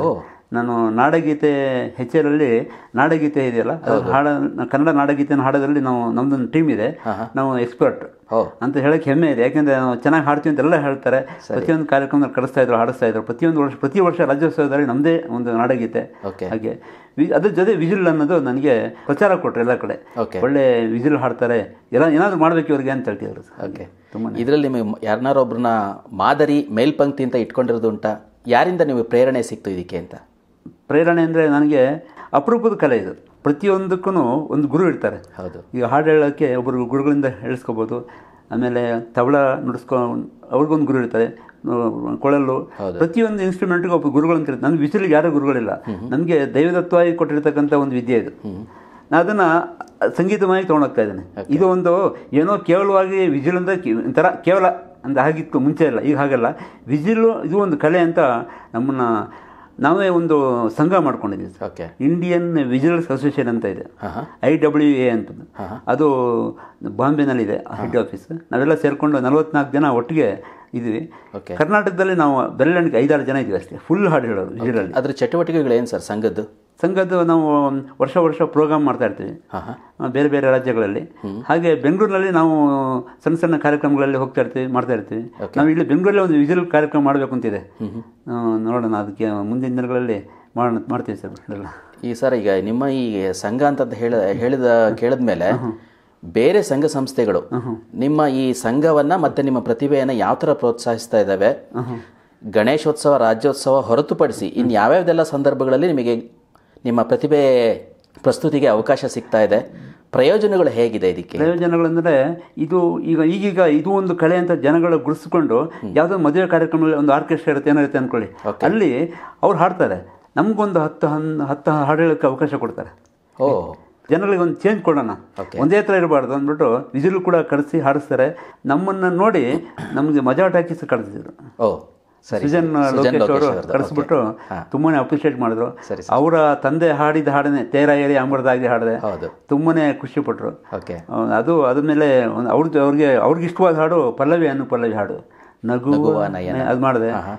ನಾನು ನಾಡಗೀತೆ ಹೆಚ್ಚರಲ್ಲಿ ನಾಡಗೀತೆ ಇದೆಯಲ್ಲ ಅದು ಹಾಡ ಕನ್ನಡ ನಾಡಗೀತೆನ ಹಾಡೋದ್ರಲ್ಲಿ ನಾವು ನಮ್ದೊಂದು ಟೀಮ್ ಇದೆ ನಾವು ಎಕ್ಸ್ಪರ್ಟ್ ಓ ಅಂತ ಹೇಳಕ್ಕೆ ಹೆಮ್ಮೆ ಇದೆ ಯಾಕೆಂದ್ರೆ ನಾವು ಚೆನ್ನಾಗಿ ಹಾಡ್ತೀವಿ ಅಂತ ಎಲ್ಲ ಹೇಳ್ತಾರೆ ಪ್ರತಿಯೊಂದು ಕಾರ್ಯಕ್ರಮದಲ್ಲಿ ಕಳಿಸ್ತಾ ಇದ್ರು ಹಾಡಿಸ್ತಾ ಇದ್ರು ಪ್ರತಿಯೊಂದು ವರ್ಷ ಪ್ರತಿ ವರ್ಷ ರಾಜ್ಯೋತ್ಸವದಲ್ಲಿ ನಮ್ಮದೇ ಒಂದು ನಾಡಗೀತೆ ಓಕೆ ಹಾಗೆ ವಿ- ಅದ್ರ ಜೊತೆ ವಿಜಿಲ್ ಅನ್ನೋದು ನನಗೆ ಪ್ರಚಾರ ಕೊಟ್ಟರು ಎಲ್ಲ ಕಡೆ ಓಕೆ ಒಳ್ಳೆ ವಿಜಿಲ್ ಹಾಡ್ತಾರೆ ಎಲ್ಲ ಏನಾದರೂ ಮಾಡ್ಬೇಕು ಇವ್ರಿಗೆ ಅಂತ ಹೇಳ್ತಿದ್ರು ಓಕೆ ತುಂಬ ಇದರಲ್ಲಿ ನಿಮಗೆ ಯಾರನ್ನಾರೊಬ್ಬರನ್ನ ಮಾದರಿ ಮೇಲ್ಪಂಕ್ತಿ ಅಂತ ಇಟ್ಕೊಂಡಿರೋದು ಉಂಟಾ ಯಾರಿಂದ ನೀವು ಪ್ರೇರಣೆ ಸಿಕ್ತು ಇದಕ್ಕೆ ಅಂತ ಪ್ರೇರಣೆ ಅಂದರೆ ನನಗೆ ಅಪರೂಪದ ಕಲೆ ಇದು ಪ್ರತಿಯೊಂದಕ್ಕೂ ಒಂದು ಗುರು ಇರ್ತಾರೆ ಹೌದು ಈಗ ಹಾಡು ಹೇಳೋಕ್ಕೆ ಒಬ್ಬರು ಗುರುಗಳಿಂದ ಹೇಳಿಸ್ಕೋಬೋದು ಆಮೇಲೆ ತಬಲ ನುಡಿಸ್ಕೊ ಅವ್ರಿಗೊಂದು ಗುರು ಇರ್ತಾರೆ ಆ, ಕೊಳಲು ಪ್ರತಿಯೊಂದು ಇನ್ಸ್ಟ್ರೂಮೆಂಟ್ಗೆ ಒಬ್ಬ ಗುರುಗಳು ಅಂತ ಇರ್ತಾರೆ ನನ್ನ ವಿಸಿಲಿಗೆ ಯಾರೂ ಗುರುಗಳಿಲ್ಲ ನನಗೆ ದೈವದತ್ವವಾಗಿ ಕೊಟ್ಟಿರ್ತಕ್ಕಂಥ ಒಂದು ವಿದ್ಯೆ ಇದು ನಾನು ಅದನ್ನು ಸಂಗೀತವಾಗಿ ತೊಗೊಂಡೋಗ್ತಾ ಇದ್ದೇನೆ ಇದು ಒಂದು ಏನೋ ಕೇವಲವಾಗಿ ವಿಜಿಲ್ ಅಂದರೆ ಒಂಥರ ಕೇವಲ ಅಂತ ಆಗಿತ್ತು ಮುಂಚೆ ಇಲ್ಲ ಈಗ ಹಾಗಲ್ಲ ವಿಜಿಲು ಇದು ಒಂದು ಕಲೆ ಅಂತ ನಮ್ಮನ್ನು ನಾವೇ ಒಂದು ಸಂಘ ಮಾಡ್ಕೊಂಡಿದ್ದೀವಿ sir okay Indian vigilance association ಅಂತ ಇದೆ ಹಾಂ ಹಾಂ ಐ ಡಬ್ಲ್ಯೂ ಎ ಅಂತ ಅದು ಬಾಂಬೆನಲ್ಲಿದೆ ಹೆಡ್ ಆಫೀಸ್ ನಾವೆಲ್ಲ ಸೇರಿಕೊಂಡು ನಲವತ್ನಾಲ್ಕು ಜನ ಒಟ್ಟಿಗೆ ಇದ್ದೀವಿ ಓಕೆ ಕರ್ನಾಟಕದಲ್ಲಿ ನಾವು ಬೆರಳಿಗೆ ಐದಾರು ಜನ ಇದ್ದೀವಿ ಅಷ್ಟೇ ಫುಲ್ ಹಾಡು ಹೇಳೋರು ವಿಜಿಲಲ್ಲಿ ಅದ್ರ ಚಟುವಟಿಕೆಗಳು ಏನು ಸರ್ ಸಂಘದ್ದು ಸಂಘದ್ದು ನಾವು ವರ್ಷ ವರ್ಷ ಪ್ರೋಗ್ರಾಮ್ ಮಾಡ್ತಾ ಇರ್ತೀವಿ ಹಾಂ ಹಾಂ ಆ, ಬೇರೆ ಬೇರೆ ರಾಜ್ಯಗಳಲ್ಲಿ ಹಾಗೆ ಬೆಂಗಳೂರಿನಲ್ಲಿ ನಾವು ಸಣ್ಣ ಸಣ್ಣ ಕಾರ್ಯಕ್ರಮಗಳಲ್ಲಿ ಹೋಗ್ತಾ ಇರ್ತೀವಿ ಮಾಡ್ತಾ ಇರ್ತೀವಿ ನಾವು ಇಲ್ಲಿ ಬೆಂಗಳೂರಲ್ಲಿ ಒಂದು ವಿಜಿಲ್ ಕಾರ್ಯಕ್ರಮ ಮಾಡಬೇಕು ಅಂತಿದೆ ಆ, ನೋಡೋಣ ಅದಕ್ಕೆ ಮುಂದಿನ ದಿನಗಳಲ್ಲಿ ಮಾಡೋಣ ಮಾಡ್ತೀವಿ ಸರ್ ಎಲ್ಲ ಈ ಸರ್ ಈಗ ನಿಮ್ಮ ಈ ಸಂಘ ಅಂತ ಹೇಳ ಹೇಳಿದ ಕೇಳಿದ ಮೇಲೆ ಬೇರೆ ಸಂಘ ಸಂಸ್ಥೆಗಳು ನಿಮ್ಮ ಈ ಸಂಘವನ್ನ ಮತ್ತೆ ನಿಮ್ಮ ಪ್ರತಿಭೆಯನ್ನ ಯಾವ ಥರ ಪ್ರೋತ್ಸಾಹಿಸ್ತಾ ಇದ್ದಾವೆ ಗಣೇಶೋತ್ಸವ ರಾಜ್ಯೋತ್ಸವ ಹೊರತುಪಡಿಸಿ ಇನ್ನು ಯಾವ್ಯಾವ್ದೆಲ್ಲ ಸಂದರ್ಭಗಳಲ್ಲಿ ನಿಮಗೆ ನಿಮ್ಮ ಪ್ರತಿಭೆ ಪ್ರಸ್ತುತಿಗೆ ಅವಕಾಶ ಸಿಗ್ತಾ ಇದೆ ಪ್ರಯೋಜನಗಳು ಹೇಗಿದೆ ಇದಕ್ಕೆ ಪ್ರಯೋಜನಗಳಂದ್ರೆ ಇದು ಈಗ ಈಗೀಗ ಇದು ಒಂದು ಕಲೆ ಅಂತ ಜನಗಳು ಗುರುಸ್ಕೊಂಡು ಯಾವುದೋ ಮದುವೆ ಕಾರ್ಯಕ್ರಮದಲ್ಲಿ ಒಂದು ಆರ್ಕೆಸ್ಟ್ರಾ ಇರುತ್ತೆ ಏನೋ ಇರುತ್ತೆ ಅನ್ಕೊಳ್ಳಿ ಅಲ್ಲಿ ಅವ್ರು ಹಾಡ್ತಾರೆ ನಮಗೊಂದು ಹತ್ತು ಹನ್ ಹತ್ತು ಹಾಡು ಹೇಳೋಕ್ಕೆ ಅವಕಾಶ ಕೊಡ್ತಾರೆ ಓ ಜನಗಳಿಗೆ ಒಂದು ಚೇಂಜ್ ಕೊಡೋಣ ಒಂದೇ ಥರ ಇರಬಾರ್ದು ಅಂದ್ಬಿಟ್ಟು ವಿಜಿಲು ಕೂಡ ಕಳಿಸಿ ಹಾಡಿಸ್ತಾರೆ ನಮ್ಮನ್ನ ನೋಡಿ ನಮಗೆ ಮಜಾ ಟಾಕೀಸ್ ಕಳಿಸಿದ್ರು ಓ ಸರಿ ಸುಜನ್ ಸುಜನ್ ಲೋಕೇಶ್ ಅವರು ಲೋಕೇಶ್ ಅವ್ರದ್ದು. ಕಳಿಸ್ಬಿಟ್ಟು ತುಂಬಾನೇ ಅಪ್ರಿಷಿಯೇಟ್ ಮಾಡಿದ್ರು ಸರಿ, ಅವರ ತಂದೆ ಹಾಡಿದ ಹಾಡನೆ ತೇರ ಏರಿ ಅಮೃತಾಗಿ ಹಾಡಿದೆ ಹೌದು ತುಂಬಾನೇ ಖುಷಿ ಪಟ್ರು ಓಕೆ ಅವ್ನು ಅದು ಅದ್ಮೇಲೆ ಒಂದು ಅವ್ರದ್ದು ಅವ್ರಿಗೆ ಅವ್ರಿಗೆ ಇಷ್ಟವಾದ ಹಾಡು ಪಲ್ಲವಿ ಅನ್ನು ಪಲ್ಲವಿ ಹಾಡು ನಗು ನಗುವ ನಯನ. ಅದು ಮಾಡಿದೆ ಹಾ, ಹಾ.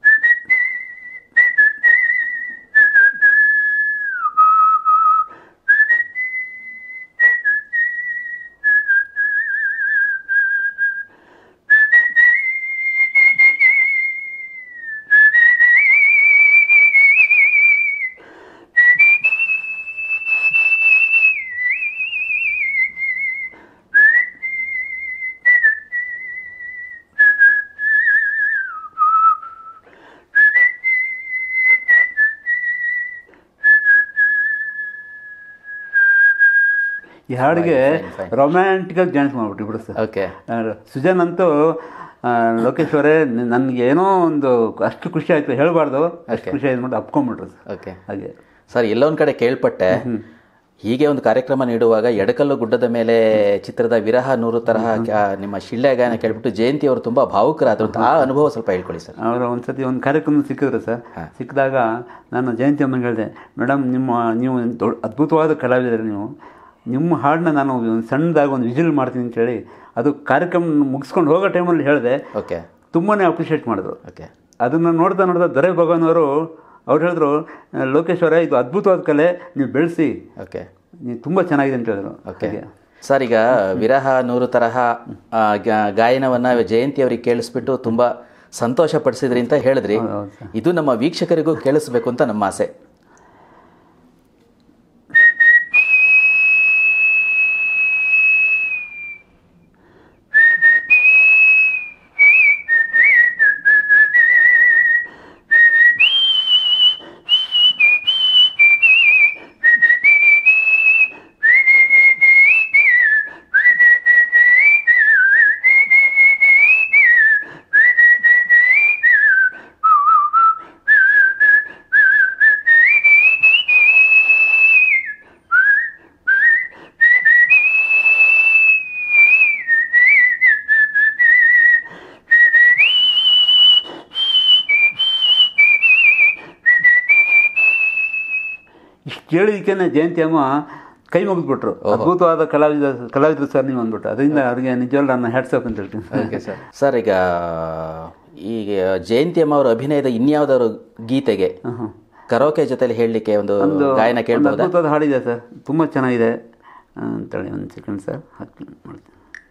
ಈ ಹಾಡಿಗೆ ರೊಮ್ಯಾಂಟಿಕ್ ಆಗಿ ಡ್ಯಾನ್ಸ್ ಮಾಡ್ಬಿಟ್ಟು ಇಬ್ರು ಸರ್ ಓಕೆ ಆ, ಸುಜನ್ ಅಂತೂ ಆ, ಲೋಕೇಶ್ ಅವರೇ ನನಗೆ ಏನೋ ಒಂದು ಅಷ್ಟು ಖುಷಿ ಆಯ್ತು ಹೇಳಬಾರ್ದು ಅಷ್ಟು ಖುಷಿ ಆಯ್ತು ಮಾಡಿ ಅಪ್ಕೊಂಡ್ಬಿಟ್ರು ಸರ್ ಓಕೆ ಹಾಗೆ ಸರ್ ಎಲ್ಲೊಂದು ಕಡೆ ಕೇಳ್ಪಟ್ಟೆ ಹೀಗೆ ಒಂದು ಕಾರ್ಯಕ್ರಮ ನೀಡುವಾಗ ಎಡಕಲ್ಲು ಗುಡ್ಡದ ಮೇಲೆ ಚಿತ್ರದ ವಿರಹ ನೂರು ತರಹ ಆ, ನಿಮ್ಮ ಶಿಳ್ಳೆ ಗಾಯನ ಕೇಳ್ಬಿಟ್ಟು ಜಯಂತಿ ಅವರು ತುಂಬಾ ಭಾವುಕರಾದ್ರು ಅಂತ ಆ ಅನುಭವ ಸ್ವಲ್ಪ ಹೇಳ್ಕೊಳ್ಳಿ ಸರ್ ಅವರು ಒಂದ್ಸತಿ ಒಂದು ಕಾರ್ಯಕ್ರಮ ಸಿಕ್ಕಿದ್ರು ಸರ್ ಸಿಕ್ಕಿದಾಗ ನಾನು ಜಯಂತಿ ಅಮ್ಮನಿಗೆ ಹೇಳಿದೆ ಮೇಡಮ್ ನಿಮ್ಮ ನೀವು ದೊಡ್ಡ ಅದ್ಭುತವಾದ ಕಲಾವಿದರು ನೀವು ನಿಮ್ಮ ಹಾಡನ್ನ ನಾನು ಒಂದು ಸಣ್ಣದಾಗಿ ಒಂದು ವಿಜಿಲ್ ಮಾಡ್ತೀನಿ ಅಂತೇಳಿ ಅದು ಕಾರ್ಯಕ್ರಮ ಮುಗಿಸ್ಕೊಂಡು ಹೋಗೋ ಟೈಮಲ್ಲಿ ಹೇಳಿದೆ ಓಕೆ ತುಂಬಾ ಅಪ್ರಿಷಿಯೇಟ್ ಮಾಡಿದ್ರು ಓಕೆ ಅದನ್ನು ನೋಡ್ತಾ ನೋಡ್ತಾ ದೊರೆ ಭಗವಾನ್ ಅವರು ಅವ್ರು ಹೇಳಿದ್ರು ಲೋಕೇಶ್ ಅವರೇ ಇದು ಅದ್ಭುತವಾದ ಕಲೆ ನೀವು ಬೆಳೆಸಿ ಓಕೆ ನೀವು ತುಂಬ ಚೆನ್ನಾಗಿದೆ ಅಂತ ಹೇಳಿದ್ರು ಓಕೆ ಹಾಗೆ ಸರ್ ಈಗ ವಿರಹ ನೂರು ತರಹ ಆ, ಗಾ- ಗಾಯನವನ್ನ ಜಯಂತಿ ಅವರಿಗೆ ಕೇಳಿಸ್ಬಿಟ್ಟು ತುಂಬಾ ಸಂತೋಷ ಪಡಿಸಿದ್ರಿ ಅಂತ ಹೇಳಿದ್ರಿ ಇದು ನಮ್ಮ ವೀಕ್ಷಕರಿಗೂ ಕೇಳಿಸ್ಬೇಕು ಅಂತ ನಮ್ಮ ಆಸೆ ಇಷ್ಟು ಕೇಳಿದಕ್ಕೇನೆ ಜಯಂತಿ ಅಮ್ಮ ಕೈ ಮುಗಿದ್ಬಿಟ್ರು ಅದ್ಭುತವಾದ ಕಲಾವಿದ ಕಲಾವಿದರು ಸರ್ ನೀವು ಅಂದ್ಬಿಟ್ಟು ಅದರಿಂದ ಅವ್ರಿಗೆ ನಿಜವಲ್ಲ ನಾನು ಹ್ಯಾಟ್ಸಪ್ ಅಂತ ಹೇಳ್ತೀನಿ ಓಕೆ ಸರ್ ಸರ್ ಈಗ ಈಗ ಜಯಂತಿ ಅಮ್ಮ ಅವರ ಅಭಿನಯದ ಇನ್ಯಾವುದಾದ್ರು ಗೀತೆಗೆ ಕರೋಕೆ ಜೊತೆಲಿ ಹೇಳಲಿಕ್ಕೆ ಒಂದು ಒಂದು ಗಾಯನ ಒಂದು ಕೇಳ್ಬೋದಾ ಅದ್ಭುತವಾದ ಹಾಡಿದೆ ಸರ್ ತುಂಬ ಚೆನ್ನಾಗಿದೆ ಆ, ಅಂತೇಳಿ ಒಂದು ಸೆಕೆಂಡ್ ಸರ್ ಹಾಕಿ ಮಾಡ್ತೀನಿ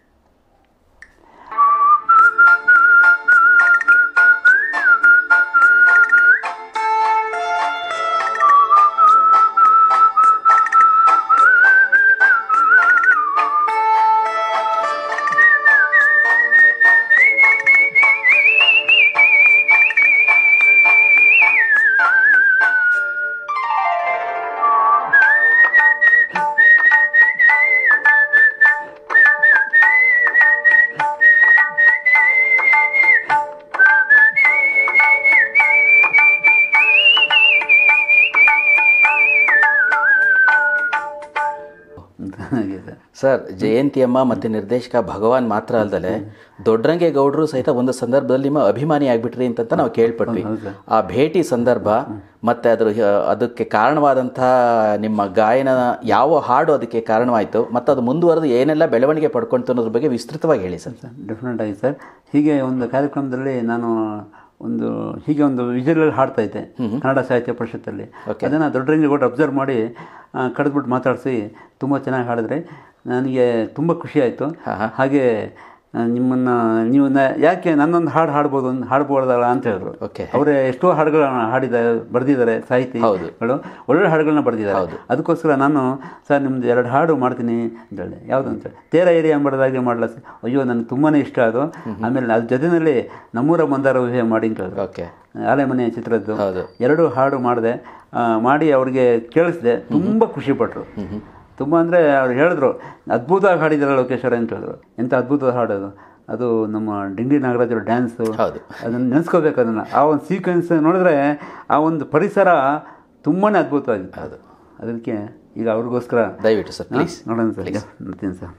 ಹಾಗೆ ಸರ್ ಸರ್ ಜಯಂತಿಯಮ್ಮ ಮತ್ತು ನಿರ್ದೇಶಕ ಭಗವಾನ್ ಮಾತ್ರ ಅಲ್ದಲೆ ದೊಡ್ಡರಂಗೆ ಗೌಡರು ಸಹಿತ ಒಂದು ಸಂದರ್ಭದಲ್ಲಿ ನಿಮ್ಮ ಅಭಿಮಾನಿ ಆಗ್ಬಿಟ್ರಿ ಅಂತ ನಾವು ಕೇಳ್ಪಟ್ವಿ ಆ ಭೇಟಿ ಸಂದರ್ಭ ಮತ್ತೆ ಅದ್ರ ಅದಕ್ಕೆ ಕಾರಣವಾದಂಥ ನಿಮ್ಮ ಗಾಯನ ಯಾವ ಹಾಡು ಅದಕ್ಕೆ ಕಾರಣವಾಯಿತು ಮತ್ತು ಅದು ಮುಂದುವರೆದು ಏನೆಲ್ಲ ಬೆಳವಣಿಗೆ ಪಡ್ಕೊಂತು ಅನ್ನೋದ್ರ ಬಗ್ಗೆ ವಿಸ್ತೃತವಾಗಿ ಹೇಳಿ ಸರ್ ಡೆಫಿನೆಟ್ ಆಗಿ ಸರ್ ಹೀಗೆ ಒಂದು ಕಾರ್ಯಕ್ರಮದಲ್ಲಿ ನಾನು ಒಂದು ಹೀಗೆ ಒಂದು ವಿಜುವಲ್ ಹಾಡ್ತಾ ಇದ್ದೆ ಕನ್ನಡ ಸಾಹಿತ್ಯ ಪರಿಷತ್ತಲ್ಲಿ ಅದನ್ನು ದೊಡ್ಡರಂಗೇಗೌಡರು ಅಬ್ಸರ್ವ್ ಮಾಡಿ ಆ, ಕರೆದ್ಬಿಟ್ಟು ಮಾತಾಡಿಸಿ ತುಂಬ ಚೆನ್ನಾಗಿ ಹಾಡಿದ್ರೆ ನನಗೆ ತುಂಬ ಖುಷಿ ಆಯಿತು ಹಾಗೆ ಆ, ನಿಮ್ಮನ್ನು ನೀವು ನ- ಯಾಕೆ ನನ್ನೊಂದು ಹಾಡು ಹಾಡ್ಬೋದು ಒಂದು ಹಾಡ್ಬೋದಲ್ಲ ಅಂತ ಹೇಳಿದ್ರು ಓಕೆ ಅವರೇ ಎಷ್ಟೋ ಹಾಡುಗಳನ್ನ ಹಾಡಿದ್ದಾರೆ ಬರೆದಿದ್ದಾರೆ ಸಾಹಿತಿಗಳು ಒಳ್ಳೆ ಹಾಡುಗಳನ್ನ ಬರೆದಿದ್ದಾರೆ ಅದಕ್ಕೋಸ್ಕರ ನಾನು ಸರ್ ನಿಮ್ದು ಎರಡು ಹಾಡು ಮಾಡ್ತೀನಿ ಅಂತ ಹೇಳಿದೆ ಯಾವುದು ಅಂತ ಹೇಳಿ ತೇರ ಏರಿ ಅಂಬಡದಾಗೆ ಮಾಡಲ ಅಯ್ಯೋ ನನಗೆ ತುಂಬಾ ಇಷ್ಟ ಅದು ಆಮೇಲೆ ಅದ್ರ ಜೊತೆಯಲ್ಲಿ ನಮ್ಮೂರ ಮಂದಾರ ಊಹೆ ಮಾಡಿ ಅಂತ ಹೇಳಿದ್ರು ಓಕೆ ಆಲೆಮನೆ ಚಿತ್ರದ್ದು ಹೌದು. ಎರಡು ಹಾಡು ಮಾಡಿದೆ ಆ, ಮಾಡಿ ಅವ್ರಿಗೆ ಕೇಳಿಸಿದೆ ತುಂಬ ಖುಷಿಪಟ್ಟರು ತುಂಬ ಅಂದರೆ ಅವ್ರು ಹೇಳಿದ್ರು ಅದ್ಭುತವಾಗಿ ಹಾಡಿದಾರೆ ಲೋಕೇಶ್ವರ ಅಂತ ಹೇಳಿದ್ರು ಎಂಥ ಅದ್ಭುತವಾದ ಹಾಡು ಅದು ಅದು ನಮ್ಮ ಡಿಂಡಿ ನಾಗರಾಜರ ಡ್ಯಾನ್ಸು ಹೌದು. ಅದನ್ನು ನೆನೆಸ್ಕೋಬೇಕು ಅದನ್ನು ಆ ಒಂದು ಸೀಕ್ವೆನ್ಸ್ ನೋಡಿದ್ರೆ ಆ ಒಂದು ಪರಿಸರ ತುಂಬಾ ಅದ್ಭುತವಾಗಿತ್ತು ಅದು ಅದಕ್ಕೆ ಈಗ ಅವ್ರಿಗೋಸ್ಕರ ದಯವಿಟ್ಟು ಸರ್ ಪ್ಲೀಸ್ ನೋಡೋಣ ಸರ್ ಈಗ ನೋಡ್ತೀನಿ ಸರ್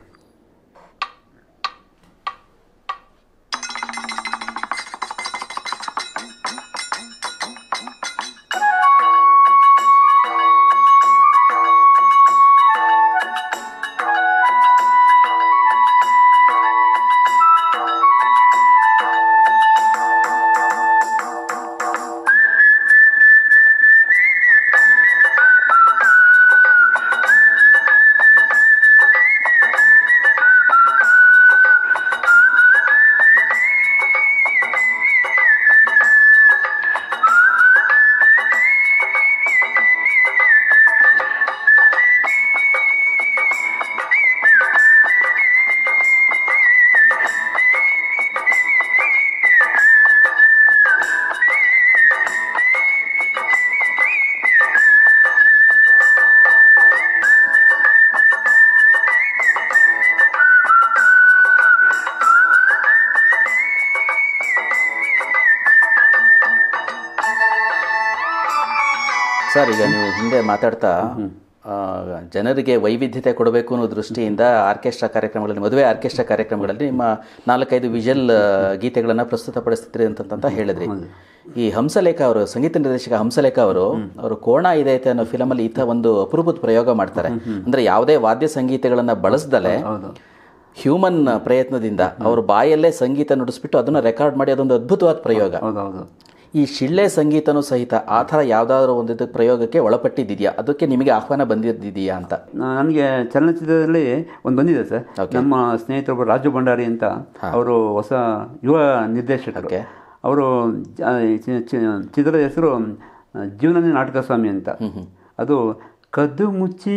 ಸರ್ ಈಗ ನೀವು ಹಿಂದೆ ಮಾತಾಡ್ತಾ ಆ, ಜನರಿಗೆ ವೈವಿಧ್ಯತೆ ಕೊಡಬೇಕು ಅನ್ನೋ ದೃಷ್ಟಿಯಿಂದ ಆರ್ಕೆಸ್ಟ್ರಾ ಕಾರ್ಯಕ್ರಮಗಳಲ್ಲಿ ಮದುವೆ ಆರ್ಕೆಸ್ಟ್ರಾ ಕಾರ್ಯಕ್ರಮಗಳಲ್ಲಿ ನಿಮ್ಮ ನಾಲ್ಕೈದು ವಿಜಲ್ ಗೀತೆಗಳನ್ನು ಪ್ರಸ್ತುತಪಡಿಸ್ತಿದ್ರಿ ಅಂತಂತ ಹೇಳಿದ್ರಿ ಈ ಹಂಸಲೇಖ ಅವರು ಸಂಗೀತ ನಿರ್ದೇಶಕ ಹಂಸಲೇಖ ಅವರು ಅವರು ಕೋಣ ಇದೈತೆ ಅನ್ನೋ ಫಿಲಮಲ್ಲಿ ಈತ ಒಂದು ಅಪರೂಪದ ಪ್ರಯೋಗ ಮಾಡ್ತಾರೆ ಅಂದ್ರೆ ಯಾವುದೇ ವಾದ್ಯ ಸಂಗೀತಗಳನ್ನ ಬಳಸ್ದಲೆ ಹೌದು ಹ್ಯೂಮನ್ ಪ್ರಯತ್ನದಿಂದ ಅವ್ರ ಬಾಯಲ್ಲೇ ಸಂಗೀತ ನುಡಿಸ್ಬಿಟ್ಟು ಅದನ್ನ ರೆಕಾರ್ಡ್ ಮಾಡಿ ಅದೊಂದು ಅದ್ಭುತವಾದ ಪ್ರಯೋಗ ಹೌದು ಹೌದು ಈ ಶಿಳ್ಳೆ ಸಂಗೀತನೂ ಸಹಿತ ಆ ಥರ ಯಾವುದಾದ್ರೂ ಒಂದು ಇದಕ್ಕೆ ಪ್ರಯೋಗಕ್ಕೆ ಒಳಪಟ್ಟಿದ್ಯಾ ಅದಕ್ಕೆ ನಿಮಗೆ ಆಹ್ವಾನ ಬಂದಿದ್ದಿದೆಯಾ ಅಂತ ನನಗೆ ಚಲನಚಿತ್ರದಲ್ಲಿ ಒಂದು ಬಂದಿದೆ ಸರ್ ನಮ್ಮ ಸ್ನೇಹಿತರೊಬ್ಬರು ರಾಜು ಭಂಡಾರಿ ಅಂತ ಅವರು ಹೊಸ ಯುವ ನಿರ್ದೇಶಕರು Okay. ಅವರು ಜ- ಚಿ- ಚಿ- ಚಿತ್ರದ ಹೆಸರು ಜೀವನನೇ ನಾಟಕ ಸ್ವಾಮಿ ಅಂತ ಅದು ಕದ್ದು ಮುಚ್ಚಿ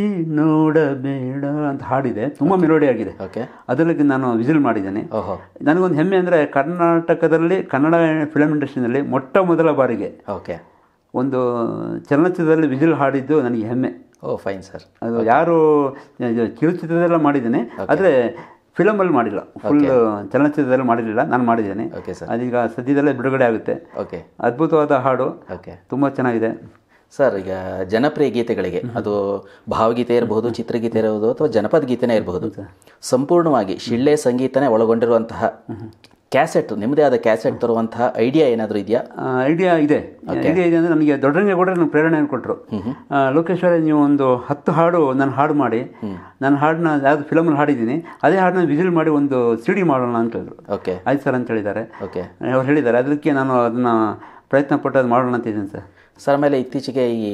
ನೋಡಬೇಡ ಅಂತ ಹಾಡಿದೆ ತುಂಬ ಮೆಲೋಡಿ ಆಗಿದೆ ಓಕೆ ಅದರಲ್ಲಿ ನಾನು ವಿಸಿಲ್ ಮಾಡಿದ್ದೇನೆ ಓಹೋ ನನಗೊಂದು ಹೆಮ್ಮೆ ಅಂದರೆ ಕರ್ನಾಟಕದಲ್ಲಿ ಕನ್ನಡ ಫಿಲಮ್ ಇಂಡಸ್ಟ್ರಿನಲ್ಲಿ ಮೊಟ್ಟ ಮೊದಲ ಬಾರಿಗೆ ಓಕೆ ಒಂದು ಚಲನಚಿತ್ರದಲ್ಲಿ ವಿಸಿಲ್ ಹಾಡಿದ್ದು ನನಗೆ ಹೆಮ್ಮೆ ಓ ಫೈನ್ ಸರ್ ಅದು ಯಾರು ಇದು ಕಿರುಚಿತ್ರದೆಲ್ಲ ಮಾಡಿದ್ದೇನೆ ಆದರೆ ಫಿಲಮಲ್ಲಿ ಮಾಡಿಲ್ಲ ಫುಲ್ ಚಲನಚಿತ್ರದಲ್ಲಿ ಮಾಡಿರಲಿಲ್ಲ ನಾನು ಮಾಡಿದ್ದೇನೆ ಓಕೆ ಸರ್ ಅದೀಗ ಸದ್ಯದಲ್ಲೇ ಬಿಡುಗಡೆ ಆಗುತ್ತೆ ಓಕೆ ಅದ್ಭುತವಾದ ಹಾಡು ಓಕೆ ತುಂಬ ಚೆನ್ನಾಗಿದೆ ಸರ್ ಈಗ ಜನಪ್ರಿಯ ಗೀತೆಗಳಿಗೆ ಅದು ಭಾವಗೀತೆ ಇರಬಹುದು ಚಿತ್ರಗೀತೆ ಇರಬಹುದು ಅಥವಾ ಜನಪದ ಗೀತೆನೇ ಇರಬಹುದು ಸಂಪೂರ್ಣವಾಗಿ ಶಿಳ್ಳೆ ಸಂಗೀತನೇ ಒಳಗೊಂಡಿರುವಂತಹ ಕ್ಯಾಸೆಟ್ ನಿಮ್ಮದೇ ಆದ ಕ್ಯಾಸೆಟ್ ತರುವಂತಹ ಐಡಿಯಾ ಏನಾದರೂ ಇದೆಯಾ ಐಡಿಯಾ ಇದೆ ಐಡಿಯಾ ಇದೆ ಅಂದರೆ ನನಗೆ ದೊಡ್ಡರಂಗೆ ಕೂಡ ನನಗೆ ಪ್ರೇರಣೆ ಕೊಟ್ಟರು ಲೋಕೇಶ್ವರ ನೀವು ಒಂದು ಹತ್ತು ಹಾಡು ನಾನು ಹಾಡು ಮಾಡಿ ನಾನು ಹಾಡನ್ನ ಯಾವುದು ಫಿಲಮಲ್ಲಿ ಹಾಡಿದ್ದೀನಿ ಅದೇ ಹಾಡನ್ನ ವಿಸಿಲ್ ಮಾಡಿ ಒಂದು ಸಿಡಿ ಮಾಡೋಣ ಅಂತ ಹೇಳಿದ್ರು ಓಕೆ ಆಯ್ತು ಸರ್ ಅಂತ ಹೇಳಿದ್ದಾರೆ ಓಕೆ ಅವ್ರು ಹೇಳಿದ್ದಾರೆ ಅದಕ್ಕೆ ನಾನು ಅದನ್ನು ಪ್ರಯತ್ನ ಪಟ್ಟು ಅದು ಮಾಡೋಣ ಅಂತ ಇದ್ದೀನಿ ಸರ್ ಸರ್ ಆಮೇಲೆ ಇತ್ತೀಚೆಗೆ ಈ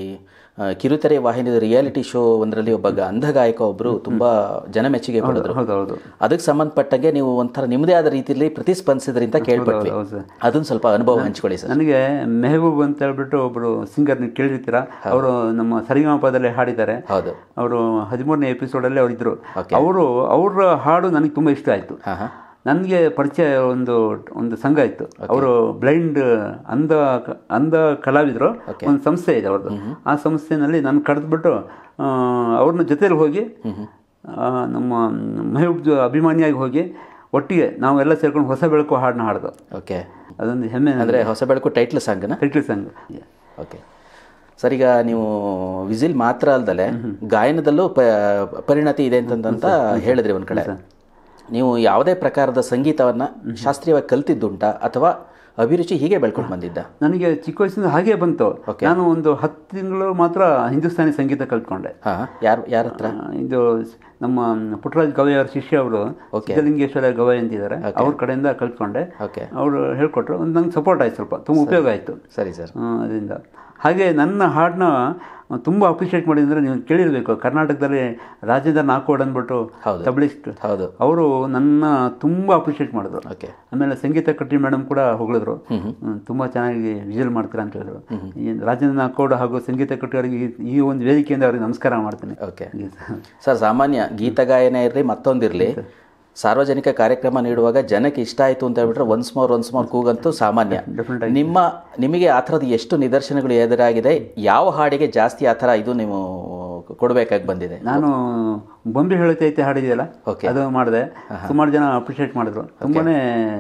ಆ, ಕಿರುತೆರೆ ವಾಹಿನಿದ ರಿಯಾಲಿಟಿ ಶೋ ಒಂದರಲ್ಲಿ ಒಬ್ಬ ಗ- ಅಂಧಗಾಯಕ ಒಬ್ಬರು ತುಂಬಾ ಜನಮೆಚ್ಚುಗೆ ಪಡೆದ್ರು ಹೌದು ಹೌದು ಅದಕ್ಕೆ ಸಂಬಂಧಪಟ್ಟಂಗೆ ನೀವು ಒಂಥರ ನಿಮ್ಮದೇ ಆದ ರೀತಿಯಲ್ಲಿ ಪ್ರತಿಸ್ಪಂದಿಸಿದ್ರಿ ಅಂತ ಕೇಳ್ಪಟ್ವಿ ಹೌದು ಸರ್ ಅದನ್ನ ಸ್ವಲ್ಪ ಅನುಭವ ಹಂಚ್ಕೊಳ್ಳಿ ಸರ್ ನನಗೆ ಮೆಹಬೂಬ್ ಅಂತ ಹೇಳ್ಬಿಟ್ಟು ಒಬ್ಬರು ಸಿಂಗರ್ ನೀವು ಕೇಳಿರ್ತೀರಾ ಅವರು ನಮ್ಮ ಸರಿಗಮಪದಲ್ಲೇ ಹಾಡಿದ್ದಾರೆ ಹೌದು ಅವರು ಹದಿಮೂರನೇ ಎಪಿಸೋಡಲ್ಲಿ ಅವರಿದ್ದರು ಅವರು ಅವರ ಹಾಡು ನನಗೆ ತುಂಬ ಇಷ್ಟ ಆಯಿತು ಹಾಂ ಹಾಂ ನನಗೆ ಪರಿಚಯ ಒಂದು ಒಂದು ಸಂಘ ಇತ್ತು ಅವರು ಬ್ಲೈಂಡ್ ಅಂಧ ಅಂಧ ಕಲಾವಿದರು ಒಂದು ಸಂಸ್ಥೆ ಇದೆ ಅವ್ರದ್ದು ಆ ಸಂಸ್ಥೆನಲ್ಲಿ ನಾನು ಕರೆದ್ಬಿಟ್ಟು ಅವ್ರನ್ನ ಜೊತೆಲಿ ಹೋಗಿ ಆ, ನಮ್ಮ ಮೆಹಬೂಬ್ ಜೊ- ಅಭಿಮಾನಿಯಾಗಿ ಹೋಗಿ ಒಟ್ಟಿಗೆ ನಾವೆಲ್ಲ ಸೇರ್ಕೊಂಡು ಹೊಸ ಬೆಳಕು ಹಾಡನ್ನ ಹಾಡ್ದು ಓಕೆ ಅದೊಂದು ಹೆಮ್ಮೆ ಅಂದರೆ ಹೊಸ ಬೆಳಕು ಟೈಟ್ಲ್ ಸಾಂಗ್ನ ಟೈಟ್ಲ್ ಸಂಘ ಓಕೆ ಸರ್ ಈಗ ನೀವು ವಿಸಿಲ್ ಮಾತ್ರ ಅಲ್ದಲೆ ಗಾಯನದಲ್ಲೂ ಪ ಪರಿಣತಿ ಇದೆ ಅಂತಂತ ಹೇಳಿದ್ರಿ ಒಂದು ಕಡೆ ನೀವು ಯಾವುದೇ ಪ್ರಕಾರದ ಸಂಗೀತವನ್ನ ಶಾಸ್ತ್ರೀಯವಾಗಿ ಕಲ್ತಿದ್ದುಂಟಾ ಅಥವಾ ಅಭಿರುಚಿ ಹೀಗೆ ಬೆಳ್ಕೊಂಡು ಬಂದಿದ್ದ ನನಗೆ ಚಿಕ್ಕ ವಯಸ್ಸಿಂದ ಹಾಗೆ ಬಂತು ನಾನು ಒಂದು ಹತ್ತು ತಿಂಗಳು ಮಾತ್ರ ಹಿಂದೂಸ್ತಾನಿ ಸಂಗೀತ ಕಲ್ತ್ಕೊಂಡೆ ಹಾಂ ಯಾರು ಯಾರ ಹತ್ರ ಆ, ಇದು ಸ್- ನಮ್ಮ ಪುಟ್ಟರಾಜ್ ಗವೈ ಅವ್ರ ಶಿಷ್ಯ ಅವರು ಸಿದ್ಧಲಿಂಗೇಶ್ವರ ಗವೈ ಅಂತಿದ್ದಾರೆ ಅವ್ರ ಕಡೆಯಿಂದ ಕಲ್ತ್ಕೊಂಡೆ ಓಕೆ ಅವರು ಹೇಳ್ಕೊಟ್ರು ಒಂದು ನಂಗೆ ಸಪೋರ್ಟ್ ಆಯ್ತು ಸ್ವಲ್ಪ ತುಂಬ ಉಪಯೋಗ ಆಯಿತು ಸರಿ ಸರ್ ಅದರಿಂದ ಹಾಗೆ ನನ್ನ ಹಾಡನ್ನ ತುಂಬ ಅಪ್ರಿಷಿಯೇಟ್ ಮಾಡಿದ್ರೆ ನೀವು ಕೇಳಿರಬೇಕು ಕರ್ನಾಟಕದಲ್ಲಿ ರಾಜೇಂದ್ರ ನಾಕೋಡ್ ಅಂದ್ಬಿಟ್ಟು ಹೌದು. ತಬಲಿಸ್ಟ್ ಹೌದು ಅವರು ನನ್ನ ತುಂಬ ಅಪ್ರಿಷಿಯೇಟ್ ಮಾಡಿದ್ರು ಓಕೆ ಆಮೇಲೆ ಸಂಗೀತ ಕಟ್ಟಿ ಮೇಡಮ್ ಕೂಡ ಹೊಗಳಿದ್ರು ಹ್ಮ್, ತುಂಬಾ ಚೆನ್ನಾಗಿ ವಿಜುವಲ್ ಮಾಡ್ತೀರಾ ಅಂತ ಹೇಳಿದ್ರು ಈ ರಾಜೇಂದ್ರ ನಾಕೋಡ್ ಹಾಗೂ ಸಂಗೀತ ಕಟ್ಟಿ ಅವರಿಗೆ ಈ- ಈ ಒಂದು ವೇದಿಕೆಯಿಂದ ಅವ್ರಿಗೆ ನಮಸ್ಕಾರ ಮಾಡ್ತೀನಿ ಓಕೆ ಸರ್ ಸಾಮಾನ್ಯ ಗೀತಗಾಯನ ಇರಲಿ ಮತ್ತೊಂದಿರಲಿ ಸಾರ್ವಜನಿಕ ಕಾರ್ಯಕ್ರಮ ನೀಡುವಾಗ ಜನಕ್ಕೆ ಇಷ್ಟ ಆಯಿತು ಅಂತ ಹೇಳ್ಬಿಟ್ರೆ ಒನ್ಸ್ ಮೋರ್ ಒನ್ಸ್ ಮೋರ್ ಕೂಗಂತೂ ಸಾಮಾನ್ಯ Definitely. ನಿಮ್ಮ ನಿಮಗೆ ಆ ಥರದ ಎಷ್ಟು ನಿದರ್ಶನಗಳು ಎದುರಾಗಿದೆ ಯಾವ ಹಾಡಿಗೆ ಜಾಸ್ತಿ ಆ ಥರ ಇದು ನೀವು ಕೊಡಬೇಕಾಗಿ ಬಂದಿದೆ ನಾನು ಬೊಂಬೆ ಹೇಳುತ್ತೈತೆ ಹಾಡಿದೆಯಲ್ಲ Okay. ಅದು ಮಾಡಿದೆ ಸುಮಾರು ಜನ ಅಪ್ರಿಷಿಯೇಟ್ ಮಾಡಿದ್ರು ತುಂಬಾನೇ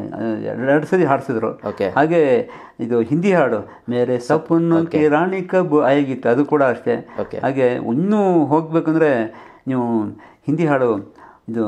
ಎರಡು ಸರಿ ಹಾಡಿಸಿದ್ರು Okay. ಹಾಗೆ ಇದು ಹಿಂದಿ ಹಾಡು ಮೇರೆ ಸಪನ್ನು ಕಿ ರಾಣಿ ಕಬ್ ಆಯಗಿತ್ತು ಅದು ಕೂಡ ಅಷ್ಟೇ Okay. ಹಾಗೆ ಇನ್ನೂ ಹೋಗ್ಬೇಕಂದ್ರೆ ನೀವು ಹಿಂದಿ ಹಾಡು ಇದು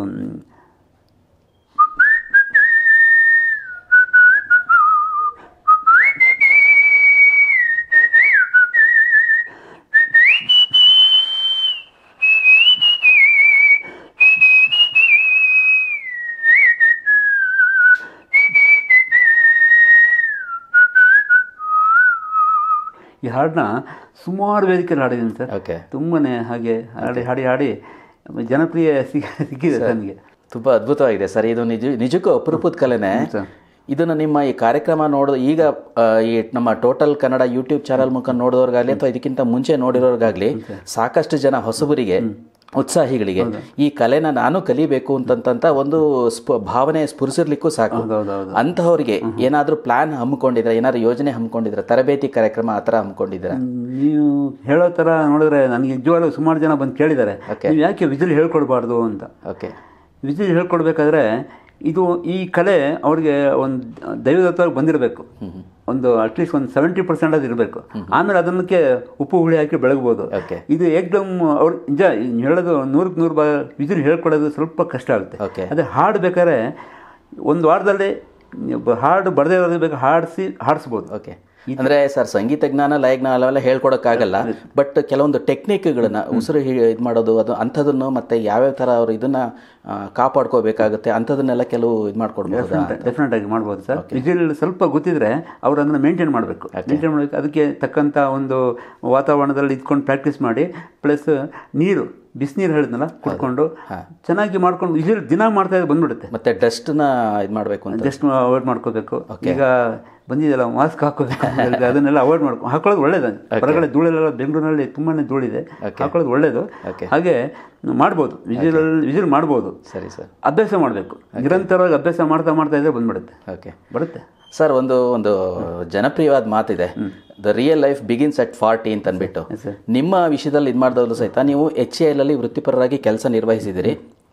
ಈ ಹಾಡನ್ನ ಸುಮಾರು ವೇದಿಕೆಯಲ್ಲಿ ಹಾಡಿದ್ದೀನಿ ಸರ್ ಓಕೆ ತುಂಬಾನೇ ಹಾಗೆ ಹಾಡಿ ಹಾಡಿ ಹಾಡಿ ಜನಪ್ರಿಯ ಸಿಗ ಸಿಕ್ಕಿದೆ ನನಗೆ ತುಂಬ ಅದ್ಭುತವಾಗಿದೆ ಸರ್ ಇದು ನಿಜ ನಿಜಕ್ಕೂ ಅಪರೂಪದ ಕಲೆನೇ ಸರ್. ಇದನ್ನು ನಿಮ್ಮ ಈ ಕಾರ್ಯಕ್ರಮ ನೋಡೋ ಈಗ ಆ, ಈ ನಮ್ಮ ಟೋಟಲ್ ಕನ್ನಡ ಯೂಟ್ಯೂಬ್ ಚಾನಲ್ ಮುಖ ನೋಡಿದವ್ರಿಗಾಗಲಿ ಅಥವಾ ಇದಕ್ಕಿಂತ ಮುಂಚೆ ನೋಡಿರೋರ್ಗಾಗಲಿ ಸಾಕಷ್ಟು ಜನ ಹೊಸಬರಿಗೆ ಉತ್ಸಾಹಿಗಳಿಗೆ ಈ ಕಲೆನ ನಾನು ಕಲಿಬೇಕು ಅಂತಂತ ಒಂದು ಸ್ಫು ಭಾವನೆ ಸ್ಫುರಿಸಿರ್ಲಿಕ್ಕೂ ಸಾಕು ಹೌದೌದು ಅಂತಹವರಿಗೆ ಏನಾದರೂ ಪ್ಲಾನ್ ಹಮ್ಮಿಕೊಂಡಿದ್ರೆ ಏನಾದ್ರು ಯೋಜನೆ ಹಮ್ಮಿಕೊಂಡಿದ್ರೆ ತರಬೇತಿ ಕಾರ್ಯಕ್ರಮ ಆ ಥರ ಹಮ್ಮಿಕೊಂಡಿದ್ರೆ ನೀವು ಹೇಳೋ ಥರ ನೋಡಿದ್ರೆ ನನಗೆ ನಿಜವಾಗ್ಲೂ ಸುಮಾರು ಜನ ಬಂದು ಕೇಳಿದ್ದಾರೆ Okay. ನೀವು ಯಾಕೆ ವಿಜಿಲ್ ಹೇಳ್ಕೊಡ್ಬಾರ್ದು ಅಂತ ಓಕೆ ವಿಜಿಲ್ ಹೇಳ್ಕೊಡ್ಬೇಕಾದ್ರೆ ಇದು ಈ ಕಲೆ ಅವ್ರಿಗೆ ಒಂದು ದೈವದತ್ತವಾಗಿ ಬಂದಿರಬೇಕು ಒಂದು ಅಟ್ಲೀಸ್ಟ್ ಒಂದು ಸೆವೆಂಟಿ ಪರ್ಸೆಂಟ್ ಅದು ಇರಬೇಕು ಆಮೇಲೆ ಅದನ್ನಕ್ಕೆ ಉಪ್ಪು ಹುಳಿ ಹಾಕಿ ಬೆಳಗ್ಬೋದು ಓಕೆ ಇದು ಏಕ್ದಮ್ ಅವ್ರು ನಿಜ ಇನ್ ಹೇಳೋದು ನೂರಕ್ಕೆ ನೂರು ಬಾ ವಿಜಿಲ್ ಹೇಳ್ಕೊಡೋದು ಸ್ವಲ್ಪ ಕಷ್ಟ ಆಗುತ್ತೆ ಓಕೆ ಅದೇ ಹಾಡು ಬೇಕಾದ್ರೆ ಒಂದು ವಾರದಲ್ಲಿ ಬ- ಹಾಡು ಬರದೇ ಇರೋದು ಬೇಕು ಹಾಡಿಸಿ ಹಾಡಿಸ್ಬೋದು ಓಕೆ ಅಂದ್ರೆ ಸರ್ ಸಂಗೀತ ಜ್ಞಾನ ಲಯ ಜ್ಞಾನ ಅವೆಲ್ಲ ಹೇಳ್ಕೊಡಕ್ಕಾಗಲ್ಲ ಬಟ್ ಕೆಲವೊಂದು ಟೆಕ್ನಿಕ್ಗಳನ್ನ ಉಸಿರು ಇದು ಮಾಡೋದು ಅದು ಅಂಥದನ್ನು ಮತ್ತೆ ಯಾವ್ಯಾವ ಥರ ಅವರು ಇದನ್ನ ಆ, ಕಾಪಾಡ್ಕೋಬೇಕಾಗುತ್ತೆ ಅಂಥದನ್ನೆಲ್ಲ ಕೆಲವು ಇದು ಮಾಡ್ಕೊಡ್ಬಹುದಾ ಡೆಫಿನೆಟ್ ಆಗಿ ಮಾಡ್ಬೋದು ಸರ್ ವಿಜಿಲ್ ಸ್ವಲ್ಪ ಗೊತ್ತಿದ್ರೆ ಅವ್ರು ಅದನ್ನ ಮೇಂಟೈನ್ ಮಾಡಬೇಕು ಮೇಂಟೈನ್ ಮಾಡಬೇಕು ಅದಕ್ಕೆ ತಕ್ಕಂಥ ಒಂದು ವಾತಾವರಣದಲ್ಲಿ ಇದ್ಕೊಂಡು ಪ್ರಾಕ್ಟೀಸ್ ಮಾಡಿ ಪ್ಲಸ್ ನೀರು ಬಿಸಿನೀರು ಹೇಳಿದ್ನಲ್ಲ ಕುಡ್ಕೊಂಡು ಚೆನ್ನಾಗಿ ಮಾಡ್ಕೊಂಡು ವಿಜಿಲ್ ದಿನ ಮಾಡ್ತಾ ಇದ್ರೆ ಬಂದ್ಬಿಡುತ್ತೆ ಮತ್ತೆ ಡಸ್ಟ್ನ ಇದು ಮಾಡಬೇಕು ಅಂತ ಜಸ್ಟ್ ಅವಾಯ್ಡ್ ಮಾಡ್ಕೋಬೇಕು ಈಗ ಬಂದಿದೆಯಲ್ಲ ಮಾಸ್ಕ್ ಹಾಕೋಬೇಕು ಅಂತ ಹೇಳಿದ್ರೆ ಅದನ್ನೆಲ್ಲ ಅವಾಯ್ಡ್ ಮಾಡ್ಕೊ ಹಾಕೊಳ್ಳೋದು ಒಳ್ಳೇದು ಹೊರಗಡೆ ಧೂಳೆಲ್ಲ ಬೆಂಗಳೂರಿನಲ್ಲಿ ತುಂಬಾನೇ ಧೂಳಿದೆ ಹಾಕೊಳ್ಳೋದು ಒಳ್ಳೇದು Okay. ಹಾಗೆ ಮಾಡ್ಬೋದು ವಿಜಿಲ್ ವಿಜಿಲ್ ಮಾಡ್ಬೋದು ಸರಿ ಸರ್ ಅಭ್ಯಾಸ ಮಾಡಬೇಕು ನಿರಂತರವಾಗಿ ಅಭ್ಯಾಸ ಮಾಡ್ತಾ ಮಾಡ್ತಾ ಇದ್ರೆ ಬಂದ್ಬಿಡುತ್ತೆ ಓಕೆ ಬರುತ್ತೆ ಸರ್ ಒಂದು ಒಂದು ಜನಪ್ರಿಯವಾದ ಮಾತಿದೆ the real life begins at forty ಅಂತ ಅಂದ್ಬಿಟ್ಟು sir. ನಿಮ್ಮ ವಿಷಯದಲ್ಲಿ ಇದು ಮಾಡಿದವರು ಸಹಿತ ನೀವು ಎಚ್ ಎ ಅಲ್ಲಿ ವೃತ್ತಿಪರರಾಗಿ ಕೆಲಸ ನಿರ್ವಹಿಸಿದಿರಿ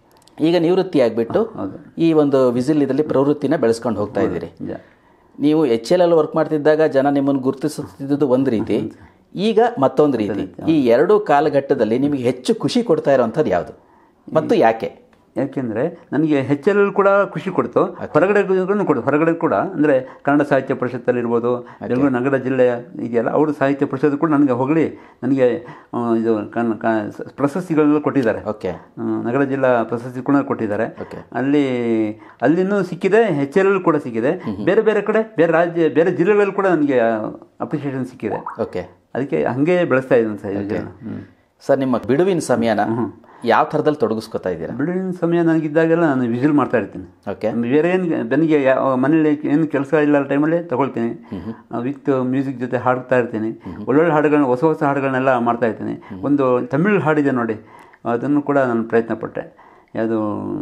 ಈಗ ನಿವೃತ್ತಿ ಆಗಿಬಿಟ್ಟು ಈ ಒಂದು ವಿಸಿಲ್ ಇದರಲ್ಲಿ ಪ್ರವೃತ್ತಿನ ಬೆಳೆಸ್ಕೊಂಡು ಹೋಗ್ತಾ ಇದ್ದೀರಿ ನಿಜ ನೀವು ಎಚ್ ಎಲ್ ಅಲ್ಲಿ ವರ್ಕ್ ಮಾಡ್ತಿದ್ದಾಗ ಜನ ನಿಮ್ಮನ್ನು ಗುರುತಿಸುತ್ತಿದ್ದು ಒಂದು ರೀತಿ ಈಗ ಮತ್ತೊಂದು ರೀತಿ ಈ ಎರಡೂ ಕಾಲಘಟ್ಟದಲ್ಲಿ ನಿಮಗೆ ಹೆಚ್ಚು ಖುಷಿ ಕೊಡ್ತಾ ಇರೋವಂಥದ್ದು ಯಾವುದು ಮತ್ತು ಯಾಕೆ ಯಾಕೆಂದರೆ ನನಗೆ ಎಚ್ ಎಲ್ ಕೂಡ ಖುಷಿ ಕೊಡ್ತು ಹೊರಗಡೆ ಕೊಡು ಹೊರಗಡೆ ಕೂಡ ಅಂದರೆ ಕನ್ನಡ ಸಾಹಿತ್ಯ ಪರಿಷತ್ತಲ್ಲಿರ್ಬೋದು ಬೆಂಗಳೂರು ನಗರ ಜಿಲ್ಲೆ ಇದೆಯಲ್ಲ ಅವರು ಸಾಹಿತ್ಯ ಪರಿಷತ್ ಕೂಡ ನನಗೆ ಹೊಗಳಿ ನನಗೆ ಆ, ಇದು ಕನ್ ಕ ಪ್ರಶಸ್ತಿಗಳನ್ನ ಕೊಟ್ಟಿದ್ದಾರೆ ಓಕೆ ಆ, ನಗರ ಜಿಲ್ಲಾ ಪ್ರಶಸ್ತಿ ಕೂಡ ಕೊಟ್ಟಿದ್ದಾರೆ Okay. ಅಲ್ಲಿ ಅಲ್ಲಿನೂ ಸಿಕ್ಕಿದೆ ಎಚ್ ಎಲ್ ಕೂಡ ಸಿಕ್ಕಿದೆ ಬೇರೆ ಬೇರೆ ಕಡೆ ಬೇರೆ ರಾಜ್ಯ ಬೇರೆ ಜಿಲ್ಲೆಗಳಲ್ಲಿ ಕೂಡ ನನಗೆ ಅಪ್ರಿಷಿಯೇಷನ್ ಸಿಕ್ಕಿದೆ ಓಕೆ ಅದಕ್ಕೆ ಹಂಗೆ ಬೆಳೆಸ್ತಾ ಇದ್ದೀನಿ ಸರ್ ಇದನ್ನ. ಹ್ಮ್. ಸರ್ ನಿಮ್ಮ ಬಿಡುವಿನ ಸಮಯನ ಯಾವ ಥರದಲ್ಲಿ ತೊಡಗಿಸ್ಕೊತಾ ಇದ್ದೀರಾ ಬಿಡುವಿನ ಸಮಯ ನನಗಿದ್ದಾಗೆಲ್ಲ ನಾನು ವಿಸಿಲ್ ಮಾಡ್ತಾ ಇರ್ತೀನಿ ಓಕೆ ಬೇರೆ ಏನು ನನಗೆ ಯಾವ ಮನೇಲಿ ಏನು ಕೆಲಸ ಇಲ್ಲ ಟೈಮಲ್ಲಿ ತಗೊಳ್ತೀನಿ ವಿತ್ ಮ್ಯೂಸಿಕ್ ಜೊತೆ ಹಾಡ್ತಾ ಇರ್ತೀನಿ ಒಳ್ಳೊಳ್ಳೆ ಹಾಡುಗಳನ್ನ ಹೊಸ ಹೊಸ ಹಾಡುಗಳನ್ನೆಲ್ಲ ಮಾಡ್ತಾ ಇರ್ತೀನಿ ಒಂದು ತಮಿಳ್ ಹಾಡಿದೆ ನೋಡಿ ಅದನ್ನು ಕೂಡ ನಾನು ಪ್ರಯತ್ನ ಪಟ್ಟೆ ಯಾವುದು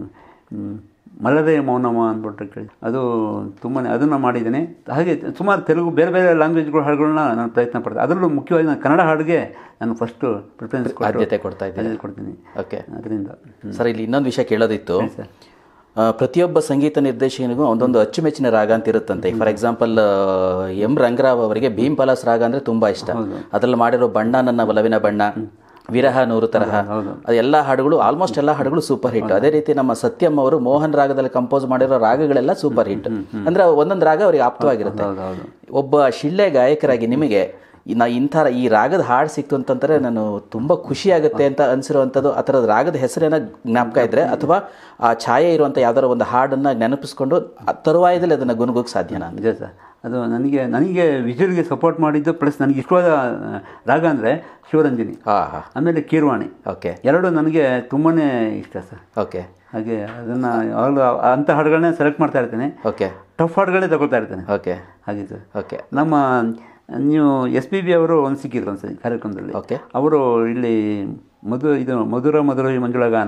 ಮ್, ಮಲರೇ ಮೌನಮ ಅಂದ್ಬಿಟ್ಟು ಕೇಳಿ ಅದು ತುಂಬಾ ಅದನ್ನು ಮಾಡಿದ್ದೀನಿ ಹಾಗೆ ಸುಮಾರು ತೆಲುಗು ಬೇರೆ ಬೇರೆ ಲ್ಯಾಂಗ್ವೇಜ್ಗಳ ಹಾಡುಗಳನ್ನ ನಾನು ಪ್ರಯತ್ನ ಪಡ್ತೀನಿ ಅದರಲ್ಲೂ ಮುಖ್ಯವಾಗಿ ನಾನು ಕನ್ನಡ ಹಾಡಿಗೆ ನಾನು ಫಸ್ಟು ಪ್ರಿಫರೆನ್ಸ್ ಆದ್ಯತೆ ಕೊಡ್ತಾ ಇದ್ದೀರಾ ಆದ್ಯತೆ ಕೊಡ್ತೀನಿ ಓಕೆ ಅದರಿಂದ ಸರ್ ಇಲ್ಲಿ ಇನ್ನೊಂದು ವಿಷಯ ಕೇಳೋದಿತ್ತು ಸರ್. ಆ, ಪ್ರತಿಯೊಬ್ಬ ಸಂಗೀತ ನಿರ್ದೇಶಕನಿಗೂ ಒಂದೊಂದು ಅಚ್ಚುಮೆಚ್ಚಿನ ರಾಗ ಅಂತ ಇರುತ್ತಂತೆ ಫಾರ್ ಎಕ್ಸಾಂಪಲ್ ಎಂ ರಂಗರಾವ್ ಅವರಿಗೆ ಭೀಮ್ ಪಲಾಸ್ ರಾಗ ಅಂದ್ರೆ ತುಂಬಾ ಇಷ್ಟ ಅದ್ರಲ್ಲಿ ಮಾಡಿರೋ ಬಣ್ಣ ನನ್ನ ಒಲವಿನ ಬಣ್ಣ ವಿರಹ ನೂರು ತರಹ ಅದು ಎಲ್ಲ ಹಾಡುಗಳು ಆಲ್ಮೋಸ್ಟ್ ಎಲ್ಲ ಹಾಡುಗಳು ಸೂಪರ್ ಹಿಟ್ ಅದೇ ರೀತಿ ನಮ್ಮ ಸತ್ಯಂ ಅವರು ಮೋಹನ್ ರಾಗದಲ್ಲಿ ಕಂಪೋಸ್ ಮಾಡಿರೋ ರಾಗಗಳೆಲ್ಲ ಸೂಪರ್ ಹಿಟ್ ಅಂದ್ರೆ ಒಂದೊಂದು ರಾಗ ಅವರಿಗೆ ಆಪ್ತವಾಗಿರುತ್ತೆ ಒಬ್ಬ ಶಿಳ್ಳೆ ಗಾಯಕರಾಗಿ ನಿಮಗೆ ಈ- ನಾ ಇಂಥ ಈ ರಾಗದ ಹಾಡು ಸಿಕ್ತು ಅಂತಂದ್ರೆ ನಾನು ತುಂಬಾ ಖುಷಿ ಆಗುತ್ತೆ ಅಂತ ಅನ್ಸಿರುವಂಥದ್ದು ಆ ಥರದ ರಾಗದ ಹೆಸರೇನ ಜ್ಞಾಪಕ ಇದ್ರೆ ಅಥವಾ ಆ ಛಾಯೆ ಇರುವಂಥ ಯಾವ್ದಾರ ಒಂದು ಹಾಡನ್ನ ನೆನಪಿಸ್ಕೊಂಡು ಆ ತರುವಾಯದಲ್ಲಿ ಅದನ್ನ ಗುನುಗೋಕ್ ಸಾಧ್ಯನಾ ಅಂತ ನಿಜ ಸರ್ ಅದು ನನಗೆ ನನಗೆ ವಿಜುವಲ್ಗೆ ಸಪೋರ್ಟ್ ಮಾಡಿದ್ದು ಪ್ಲಸ್ ನನಗೆ ಇಷ್ಟವಾದ ಆ, ರಾಗ ಅಂದರೆ ಶಿವರಂಜನಿ ಹಾ ಹಾ ಆಮೇಲೆ ಕೀರ್ವಾಣಿ ಓಕೆ ಎರಡು ನನಗೆ ತುಂಬಾ ಇಷ್ಟ ಸರ್ ಓಕೆ ಹಾಗೆ ಅದನ್ನು ಯಾವಾಗಲೂ ಅಂಥ ಹಾಡುಗಳನ್ನೇ ಸೆಲೆಕ್ಟ್ ಮಾಡ್ತಾ ಇರ್ತೀನಿ ಓಕೆ ಟಫ್ ಹಾಡುಗಳೇ ತಗೊಳ್ತಾ ಇರ್ತೇನೆ ಓಕೆ ಹಾಗೆ ಸರ್ ಓಕೆ ನಮ್ಮ ನೀವು ಎಸ್ ಪಿ ಬಿ ಅವರು ಒಂದು ಸಿಕ್ಕಿದ್ರು ಒಂದ್ಸರಿ ಕಾರ್ಯಕ್ರಮದಲ್ಲಿ Okay. ಅವರು ಇಲ್ಲಿ ಮಧು ಇದು ಮಧುರ ಮಧುರ ಈ ಮಂಜುಳ ಗಾನ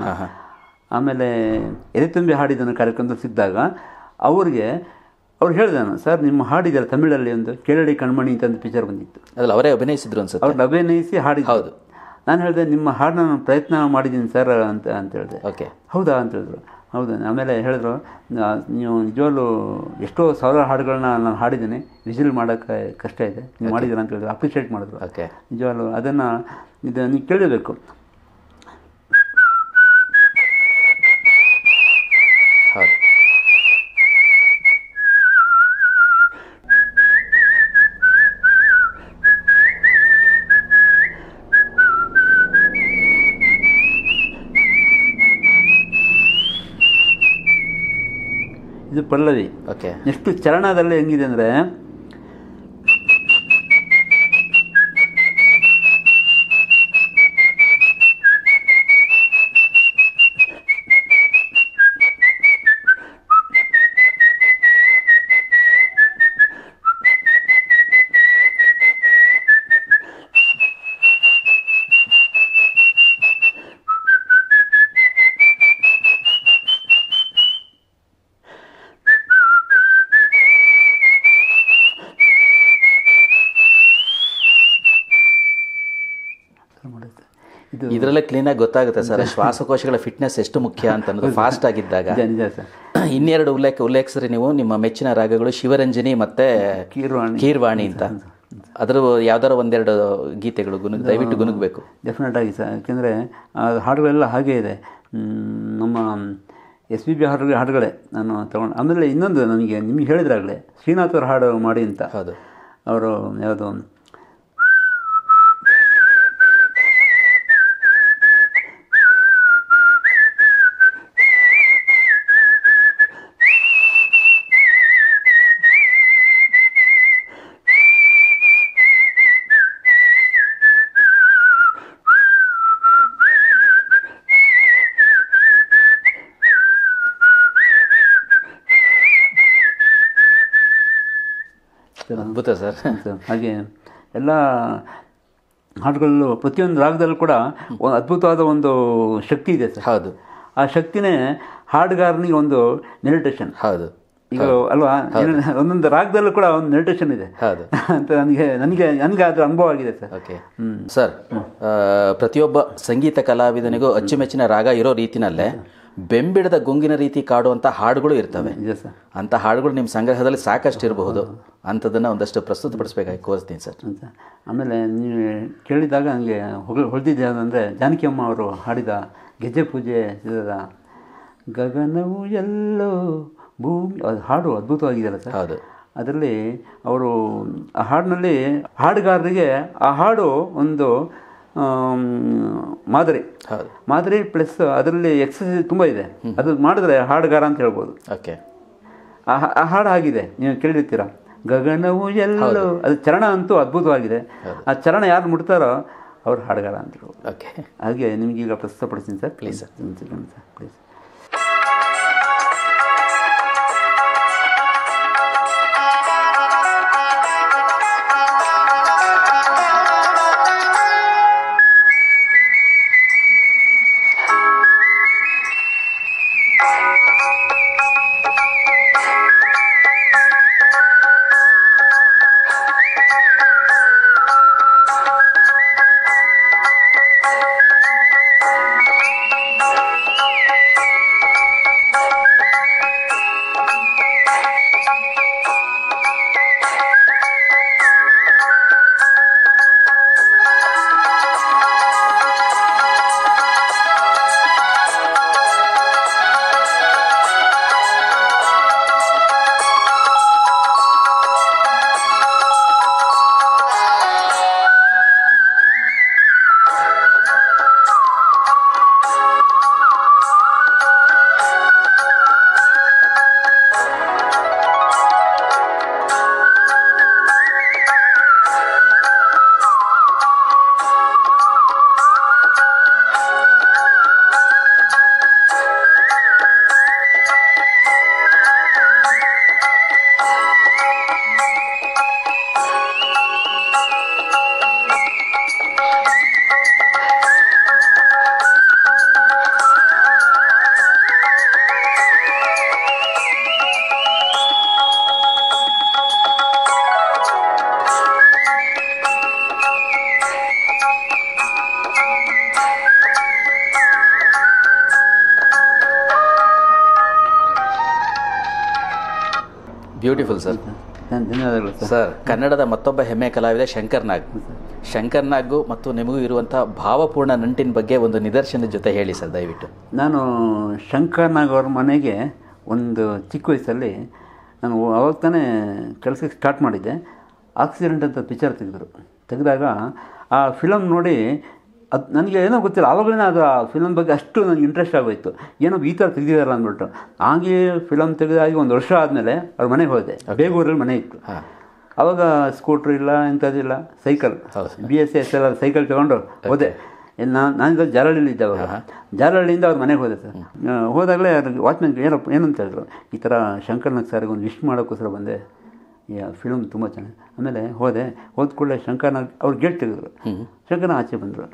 ಆಮೇಲೆ ಎದೆ ತುಂಬಿ ಹಾಡಿದನು ಕಾರ್ಯಕ್ರಮದಲ್ಲಿ ಸಿಕ್ಕಿದಾಗ ಅವ್ರಿಗೆ ಅವ್ರು ಹೇಳಿದೆ ನಾನು ಸರ್ ನಿಮ್ಮ ಹಾಡಿದ್ದಾರೆ ತಮಿಳಲ್ಲಿ ಒಂದು ಕೇಳಡಿ ಕಣ್ಮಣಿ ಅಂತ ಒಂದು ಪಿಕ್ಚರ್ ಬಂದಿತ್ತು ಅದ್ರಲ್ಲಿ ಅವರೇ ಅಭಿನಯಿಸಿದ್ರು ಅನ್ಸುತ್ತೆ ಅವ್ರು ಅಭಿನಯಿಸಿ ಹಾಡಿದ್ದು ಹೌದು. ನಾನು ಹೇಳಿದೆ ನಿಮ್ಮ ಹಾಡನ್ನ ನಾನು ಪ್ರಯತ್ನ ಮಾಡಿದ್ದೀನಿ ಸರ್ ಅಂತ ಅಂತ ಹೇಳಿದೆ ಓಕೆ ಹೌದಾ ಅಂತ ಹೇಳಿದ್ರು ಹೌದು ಆಮೇಲೆ ಹೇಳಿದ್ರು ನಾ- ನೀವು ನಿಜವಾಗ್ಲೂ ಎಷ್ಟೋ ಸಾವಿರ ಹಾಡುಗಳನ್ನ ನಾನು ಹಾಡಿದ್ದೀನಿ ವಿಸಿಲ್ ಮಾಡೋಕ್ಕೆ ಕಷ್ಟ ಇದೆ ನೀವು ಮಾಡಿದ್ದೀರಾ ಅಂತ ಹೇಳಿದ್ರು ಅಪ್ರಿಷಿಯೇಟ್ ಮಾಡಿದ್ರು ಓಕೆ ನಿಜವಾಗ್ಲೂ ಅದನ್ನು ಇದು ನೀವು ಕೇಳಬೇಕು ಹೌದು ಇದು ಪಲ್ಲವಿ ಓಕೆ ಎಷ್ಟು ಚರಣದಲ್ಲಿ ಹೆಂಗಿದೆ ಅಂದರೆ ಮಾಡುತ್ತೆ ಇದು ಇದರಲ್ಲೇ ಕ್ಲೀನಾಗಿ ಗೊತ್ತಾಗುತ್ತೆ ಸರ್ ಶ್ವಾಸಕೋಶಗಳ ಫಿಟ್ನೆಸ್ ಎಷ್ಟು ಮುಖ್ಯ ಅಂತ ಅನ್ನೋದು ಫಾಸ್ಟ್ ಆಗಿದ್ದಾಗ ನಿಜ ನಿಜ ಸರ್ ಇನ್ನೆರಡು ಉಲ್ಲೇಖ ಉಲ್ಲೇಖಿಸ್ರಿ ನೀವು ನಿಮ್ಮ ಮೆಚ್ಚಿನ ರಾಗಗಳು ಶಿವರಂಜನಿ ಮತ್ತೆ ಕೀರ್ವಾಣಿ ಕೀರ್ವಾಣಿ ಅಂತ ಅದ್ರ ಯಾವ್ದಾರ ಒಂದೆರಡು ಗೀತೆಗಳು ಗುನುಗ್ ದಯವಿಟ್ಟು ಗುನುಗ್ಬೇಕು ಡೆಫಿನೆಟ್ ಆಗಿ ಸರ್ ಯಾಕೆಂದರೆ ಹಾಡುಗಳೆಲ್ಲ ಹಾಗೇ ಇದೆ ಮ್, ನಮ್ಮ ಎಸ್ ಪಿ ಬಿ ಹಾಡು ಹಾಡುಗಳೇ ನಾನು ತಗೊಂಡು ಆಮೇಲೆ ಇನ್ನೊಂದು ನನಗೆ ನಿಮ್ಗೆ ಹೇಳಿದ್ರಾಗಲೇ ಶ್ರೀನಾಥ್ ಅವ್ರ ಹಾಡು ಮಾಡಿ ಅಂತ ಹೌದು ಅವರು ಯಾವುದು ಅದ್ಭುತ ಸರ್ ಸರ್ ಹಾಗೆ ಎಲ್ಲ ಹಾಡುಗಳಲ್ಲೂ ಪ್ರತಿಯೊಂದು ರಾಗದಲ್ಲೂ ಕೂಡ ಒಂದು ಅದ್ಭುತವಾದ ಒಂದು ಶಕ್ತಿ ಇದೆ ಸರ್ ಹೌದು ಆ ಶಕ್ತಿನೇ ಹಾಡುಗಾರನಿಗೆ ಒಂದು ಮೆಡಿಟೇಷನ್ ಹೌದು ಈಗ ಅಲ್ವಾ ಏನ್- ಒಂದೊಂದು ರಾಗದಲ್ಲೂ ಕೂಡ ಒಂದು ಮೆಡಿಟೇಷನ್ ಇದೆ ಹೌದು ಅಂತ ನನಗೆ ನನಗೆ ನನಗೆ ಅದು ಅನುಭವ ಆಗಿದೆ ಸರ್ ಓಕೆ ಸರ್ ಆ, ಪ್ರತಿಯೊಬ್ಬ ಸಂಗೀತ ಕಲಾವಿದನಿಗೂ ಅಚ್ಚುಮೆಚ್ಚಿನ ರಾಗ ಇರೋ ರೀತಿನಲ್ಲೇ ಬೆಂಬಿಡದ ಗುಂಗಿನ ರೀತಿ ಕಾಡುವಂಥ ಹಾಡುಗಳು ಇರ್ತವೆ ನಿಜ ಸರ್ ಅಂಥ ಹಾಡುಗಳು ನಿಮ್ಮ ಸಂಗ್ರಹದಲ್ಲಿ ಸಾಕಷ್ಟು ಇರಬಹುದು ಅಂಥದ್ದನ್ನು ಒಂದಷ್ಟು ಪ್ರಸ್ತುತಪಡಿಸ್ಬೇಕಾಗಿ ಕೋರ್ತೀನಿ ಸರ್ ಅಂತ ಆಮೇಲೆ ನೀವು ಕೇಳಿದಾಗ ನನಗೆ ಹೊಗ ಹೊಳೆದಿದ್ದೆ ಅಂದರೆ ಜಾನಕಿ ಅಮ್ಮ ಅವರು ಹಾಡಿದ ಗೆಜ್ಜೆ ಪೂಜೆ ಇದರ ಗಗನವು ಎಲ್ಲೋ ಭೂಮಿ ಅದು ಹಾಡು ಅದ್ಭುತವಾಗಿದೆಯಲ್ಲ ಸರ್ ಹೌದು ಅದರಲ್ಲಿ ಅವರು ಆ ಹಾಡಿನಲ್ಲಿ ಹಾಡುಗಾರರಿಗೆ ಆ ಹಾಡು ಒಂದು ಆಮ್, ಮಾದರಿ ಹೌದು ಮಾದರಿ ಪ್ಲಸ್ ಅದರಲ್ಲಿ ಎಕ್ಸಸೈಸ್ ತುಂಬ ಇದೆ ಅದು ಮಾಡಿದ್ರೆ ಹಾಡುಗಾರ ಅಂತ ಹೇಳ್ಬೋದು ಓಕೆ ಆ ಹಾ- ಆ ಹಾಡು ಆಗಿದೆ ನೀವು ಕೇಳಿರ್ತೀರ ಗಗನವು ಎಲ್ಲೋ ಅದು ಚರಣ ಅಂತೂ ಅದ್ಭುತವಾಗಿದೆ ಆ ಚರಣ ಯಾರು ಮುಟ್ತಾರೋ ಅವ್ರು ಹಾಡುಗಾರ ಅಂತ ಹೇಳ್ಬೋದು ಓಕೆ ಹಾಗೆ ನಿಮ್ಗೆ ಈಗ ಪ್ರಸ್ತುತಪಡಿಸ್ತೀನಿ sir Please, sir. Sir please beautiful sir ಧನ್ಯವಾದಗಳು ಸರ್ ಸರ್ ಕನ್ನಡದ ಮತ್ತೊಬ್ಬ ಹೆಮ್ಮೆ ಕಲಾವಿದ ಶಂಕರ್ ನಾಗ್ ಶಂಕರ್ ನಾಗು ಮತ್ತು ನಿಮಗೂ ಇರುವಂಥ ಭಾವಪೂರ್ಣ ನಂಟಿನ ಬಗ್ಗೆ ಒಂದು ನಿದರ್ಶನದ ಜೊತೆ ಹೇಳಿ ಸರ್ ದಯವಿಟ್ಟು ನಾನು ಶಂಕರ್ನಾಗ್ ಅವ್ರ ಮನೆಗೆ ಒಂದು ಚಿಕ್ಕ ವಯಸ್ಸಲ್ಲಿ ನಾನು ಅವಾಗ ತಾನೇ ಕೆಲಸಕ್ಕೆ ಸ್ಟಾರ್ಟ್ ಮಾಡಿದ್ದೆ ಆಕ್ಸಿಡೆಂಟ್ ಅಂತ ಪಿಕ್ಚರ್ ತೆಗೆದ್ರು ತೆಗೆದಾಗ ಆ ಫಿಲಮ್ ನೋಡಿ ಅದು ನನಗೆ ಏನೋ ಗೊತ್ತಿಲ್ಲ ಆವಾಗಲೇ ಅದು ಆ ಫಿಲಮ್ ಬಗ್ಗೆ ಅಷ್ಟು ನನಗೆ ಇಂಟ್ರೆಸ್ಟ್ ಆಗೋಯ್ತು ಏನೋ ಈ ಥರ ತೆಗೆದಿದಾರಲ್ಲ ಅಂದ್ಬಿಟ್ಟು ಹಾಗೆ ಫಿಲಮ್ ತೆಗೆದಾಗಿ ಒಂದು ವರ್ಷ ಆದಮೇಲೆ ಅವ್ರ ಮನೆಗೆ ಹೋದೆ ಬೇಗೂರಲ್ಲಿ ಮನೆ ಇತ್ತು ಹಾಂ ಆವಾಗ ಸ್ಕೂಟ್ರ್ ಇಲ್ಲ ಇಂಥದ್ದಿಲ್ಲ ಸೈಕಲ್ ಬಿ ಎಸ್ ಎಸ್ ಎಲ್ಲ ಸೈಕಲ್ ತಗೊಂಡು ಹೋದೆ ನಾನು ನಾನಿದ್ದ ಜಾರಹಳ್ಳಿಲಿ ಇದ್ದೆ ಅವಾಗ ಜಾರಹಳ್ಳಿಯಿಂದ ಅವ್ರ ಮನೆಗೆ ಹೋದೆ ಸರ್ ಆ, ಹೋದಾಗಲೇ ಅವ್ರಿಗೆ ವಾಚ್ಮೆನ್ ಏನಪ್ಪ ಏನಂತ ಹೇಳಿದ್ರು ಈ ಥರ ಶಂಕರ್ನಾಗ್ ಸರ್ಗೆ ಒಂದು ವಿಶ್ ಮಾಡೋಕ್ಕೋಸ್ಕರ ಬಂದೆ ಈ ಫಿಲ್ಮ್ ತುಂಬ ಚೆನ್ನಾಗಿ ಆಮೇಲೆ ಹೋದೆ ಹೋದ ಕೂಡಲೇ ಶಂಕರ್ನಾಗ್ ಅವ್ರು ಗೇಟ್ ತೆಗೆದ್ರು ಶಂಕರ್ನಾಗ್ ಆಚೆ ಬಂದರು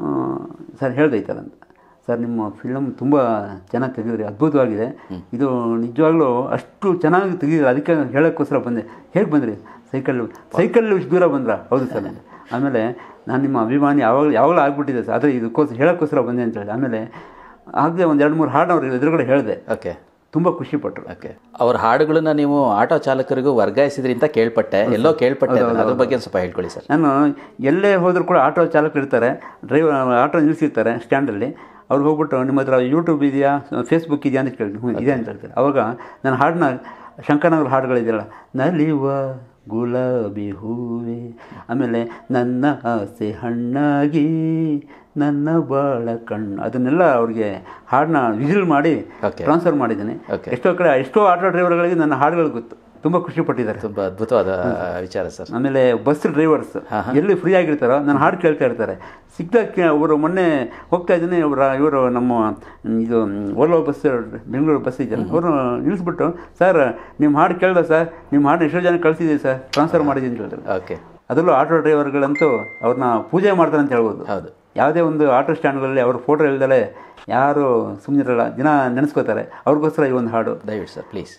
ಸರ್ ಹೇಳ್ದೆ ಈ ಥರ ಅಂತ ಸರ್ ನಿಮ್ಮ ಫಿಲಮ್ ತುಂಬ ಚೆನ್ನಾಗಿ ತೆಗೆದ್ರಿ ಅದ್ಭುತವಾಗಿದೆ ಇದು ನಿಜವಾಗ್ಲೂ ಅಷ್ಟು ಚೆನ್ನಾಗಿ ತೆಗೆದಿದ್ರೆ ಅದಕ್ಕೆ ಹೇಳೋಕ್ಕೋಸ್ಕರ ಬಂದೆ ಹೇಗೆ ಬಂದ್ರಿ ಸೈಕಲ್ ಸೈಕಲ್ ಇಷ್ಟು ದೂರ ಬಂದ್ರ ಹೌದು ಸರ್ ಅಂದೆ. ಆಮೇಲೆ ನಾನು ನಿಮ್ಮ ಅಭಿಮಾನಿ ಯಾವಾಗ ಯಾವಾಗಲೂ ಆಗ್ಬಿಟ್ಟಿದೆ ಸರ್ ಆದರೆ ಇದಕ್ಕೋಸ್ಕರ ಹೇಳೋಕ್ಕೋಸ್ಕರ ಬಂದೆ ಅಂತ ಹೇಳಿದೆ ಆಮೇಲೆ ಆಗದೆ ಒಂದು ಎರಡು ಮೂರು ಹಾಡು ಅವ್ರಿಗೆ ಎದುರುಗಡೆ ಹೇಳಿದೆ ಓಕೆ ತುಂಬ ಖುಷಿಪಟ್ಟರು ಓಕೆ ಅವ್ರ ಹಾಡುಗಳನ್ನ ನೀವು ಆಟೋ ಚಾಲಕರಿಗೂ ವರ್ಗಾಯಿಸಿದ್ರಿ ಅಂತ ಕೇಳ್ಪಟ್ಟೆ ಎಲ್ಲೋ ಕೇಳ್ಪಟ್ಟೆ ಅದನ್ನ. ಅದ್ರ ಬಗ್ಗೆ ಒಂದ್ ಸ್ವಲ್ಪ ಹೇಳ್ಕೊಳ್ಳಿ ಸರ್ ನಾನು ಎಲ್ಲೇ ಹೋದರೂ ಕೂಡ ಆಟೋ ಚಾಲಕರು ಇರ್ತಾರೆ ಡ್ರೈವರ್ ಆಟೋ ನಿಲ್ಲಿಸಿರ್ತಾರೆ ಸ್ಟ್ಯಾಂಡಲ್ಲಿ ಅವ್ರು ಹೋಗ್ಬಿಟ್ಟು ನಿಮ್ಮ ಹತ್ರ ಯೂಟ್ಯೂಬ್ ಇದೆಯಾ ಫೇಸ್ಬುಕ್ ಇದೆಯಾ ಅಂತ ಕೇಳಿ ಹ್ಞೂ ಇದೆ ಅಂತ ಹೇಳ್ತಾರೆ ಅವಾಗ ನನ್ನ ಹಾಡನ್ನ ಶಂಕರನಗರ ಹಾಡುಗಳಿದೆಯಲ್ಲ ನಲಿವ ಗುಲಾಬಿ ಹೂವೆ ಆಮೇಲೆ ನನ್ನ ಆಸೆ ಹಣ್ಣಾಗಿ ನನ್ನ ಬಾಳ ಕಣ್ಣು ಅದನ್ನೆಲ್ಲ ಅವ್ರಿಗೆ ಹಾಡನ್ನ ವಿಸಿಲ್ ಮಾಡಿ Okay. ಟ್ರಾನ್ಸ್ಫರ್ ಮಾಡಿದ್ದೀನಿ Okay. ಎಷ್ಟೋ ಕಡೆ ಎಷ್ಟೋ ಆಟೋ ಡ್ರೈವರ್ಗಳಿಗೆ ನನ್ನ ಹಾಡುಗಳು ಗೊತ್ತು ತುಂಬ ಖುಷಿ ಪಟ್ಟಿದ್ದಾರೆ ತುಂಬಾ ಅದ್ಭುತವಾದ ವಿಚಾರ ಸರ್ ಆಮೇಲೆ ಬಸ್ ಡ್ರೈವರ್ಸ್ ಎಲ್ಲಿ ಫ್ರೀ ಆಗಿರ್ತಾರೋ ನಾನು ಹಾಡು ಕೇಳ್ತಾ ಇರ್ತಾರೆ ಸಿಕ್ದಾಗ ಅವರು ಮೊನ್ನೆ ಹೋಗ್ತಾ ಇದ್ದೀನಿ ಅವರ ಇವರು ನಮ್ಮ ಇದು ಓಲೋ ಬಸ್ ಬೆಂಗಳೂರು ಬಸ್ ಇದೆಯಲ್ಲ ಅವರು ನಿಲ್ಲಿಸ್ಬಿಟ್ಟು ಸರ್ ನಿಮ್ಮ ಹಾಡು ಕೇಳ್ದ ಸರ್ ನಿಮ್ಮ ಹಾಡು ಎಷ್ಟೋ ಜನ ಕಳಿಸಿದ್ದೀವಿ ಸರ್ ಟ್ರಾನ್ಸ್ಫರ್ ಮಾಡಿದ್ದೀನಿ ಅಂತ ಹೇಳಿದ್ರು ಓಕೆ ಅದರಲ್ಲೂ ಆಟೋ ಡ್ರೈವರ್ಗಳಂತೂ ಅವ್ರನ್ನ ಪೂಜೆ ಮಾಡ್ತಾರೆ ಅಂತ ಹೇಳ್ಬೋದು ಹೌದು ಯಾವುದೇ ಒಂದು ಆಟೋ ಸ್ಟ್ಯಾಂಡ್ಗಳಲ್ಲಿ ಅವ್ರ ಫೋಟೋ ಇಲ್ದಲೆ ಯಾರು ಸುಮ್ಮನಿರಲ್ಲ ದಿನ ನೆನೆಸ್ಕೋತಾರೆ ಅವ್ರಿಗೋಸ್ಕರ ಈ ಒಂದು ಹಾಡು ದಯವಿಟ್ಟು ಸರ್ ಪ್ಲೀಸ್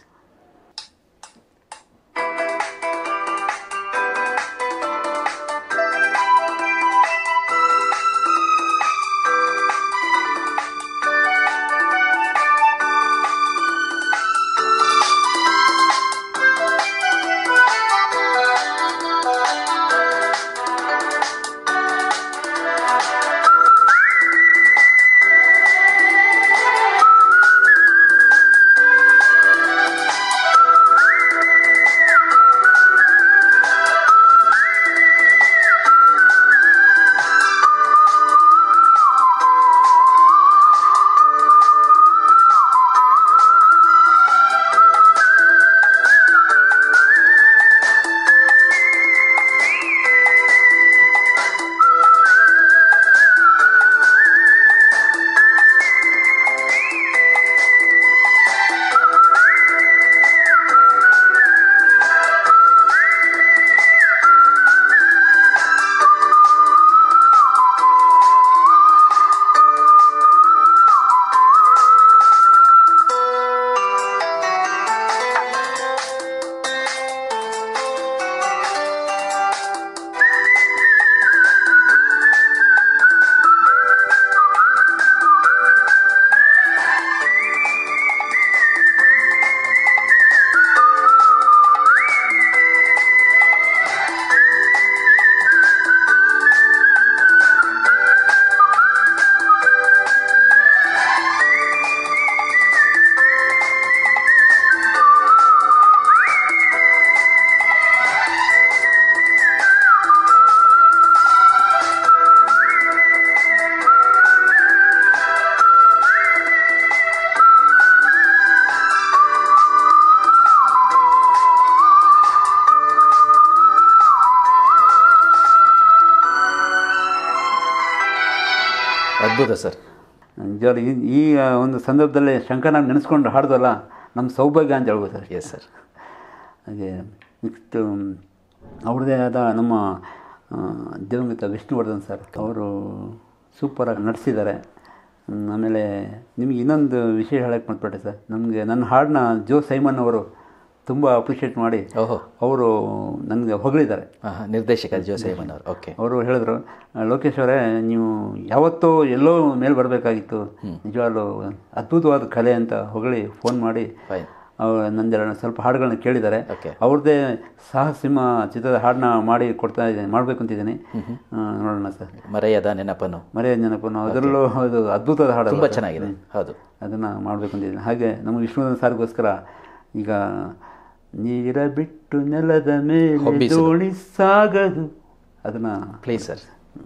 ಿ ಅದ್ಭುತ ಸರ್ ನಿಜವಾಗ್ಲೂ ಈ- ಈ ಒಂದು ಸಂದರ್ಭದಲ್ಲಿ ಶಂಕರನಾಗ್ ನೆನೆಸ್ಕೊಂಡು ಹಾಡ್ದಲ್ಲ ನಮ್ಮ ಸೌಭಾಗ್ಯ ಅಂತ ಹೇಳ್ಬೋದು ಸರ್ ಎಸ್ ಸರ್ ಹಾಗೆ ನೆಕ್ಸ್ಟ್ ಅವ್ರದ್ದೇ ಆದ ನಮ್ಮ ಆ, ದಿವಂಗತ ವಿಷ್ಣುವರ್ಧನ್ ಸರ್ ಅವರು ಸೂಪರಾಗಿ ನಡೆಸಿದ್ದಾರೆ ಹ್ಮ್, ಆಮೇಲೆ ನಿಮಗೆ ಇನ್ನೊಂದು ವಿಷಯ ಹೇಳಕ್ಕೆ ಮತ್ಬಿಟ್ಟೆ ಸರ್ ನಮಗೆ ನನ್ನ ಹಾಡನ್ನ ಜೋ ಸೈಮನ್ ಅವರು ತುಂಬ ಅಪ್ರಿಷಿಯೇಟ್ ಮಾಡಿ ಓಹೋ ಅವರು ನನಗೆ ಹೊಗಳಿದ್ದಾರೆ ಹಾಂ ಹಾಂ ನಿರ್ದೇಶಕ ಜೋಸೇಮನ್ ಅವರು ಓಕೆ ಅವರು ಹೇಳಿದ್ರು ಲೋಕೇಶ್ ಅವರೇ ನೀವು ಯಾವತ್ತೋ ಎಲ್ಲೋ ಮೇಲೆ ಬರಬೇಕಾಗಿತ್ತು ನಿಜವಾಗ್ಲೂ ಅದ್ಭುತವಾದ ಕಲೆ ಅಂತ ಹೊಗಳಿ ಫೋನ್ ಮಾಡಿ ಫೈನ್ ಅವ್ರು ನಂದೆರಡು ಸ್ವಲ್ಪ ಹಾಡುಗಳನ್ನ ಕೇಳಿದ್ದಾರೆ ಓಕೆ ಅವ್ರದ್ದೇ ಸಾಹಸಿಂಹ ಚಿತ್ರದ ಹಾಡನ್ನ ಮಾಡಿ ಕೊಡ್ತಾ ಇದ್ದೀನಿ ಮಾಡಬೇಕು ಅಂತಿದ್ದೀನಿ ಆ, ನೋಡೋಣ ಸರ್ ಮರೆಯದ ನೆನಪನು ಮರೆಯ ನೆನಪನ್ನು ಅದರಲ್ಲೂ ಅದು ಅದ್ಭುತವಾದ ಹಾಡು ತುಂಬ ಅಲ್ವಾ ಸರ್? ಚೆನ್ನಾಗಿದೆ ಹೌದು ಅದನ್ನು ಮಾಡಬೇಕು ಅಂತಿದ್ದೀನಿ ಹಾಗೆ ನಮ್ಮ ವಿಷ್ಣುವರ್ಧನ್ ಸಾರ್ಗೋಸ್ಕರ ಈಗ ನೀರ ಬಿಟ್ಟು ನೆಲದ ಮೇಲೆ ಹೊಬ್ಬಿಸುವುದು. ದೋಣಿ ಸಾಗದು ಅದನ್ನು ಪ್ಲೀಸ್ ಸರ್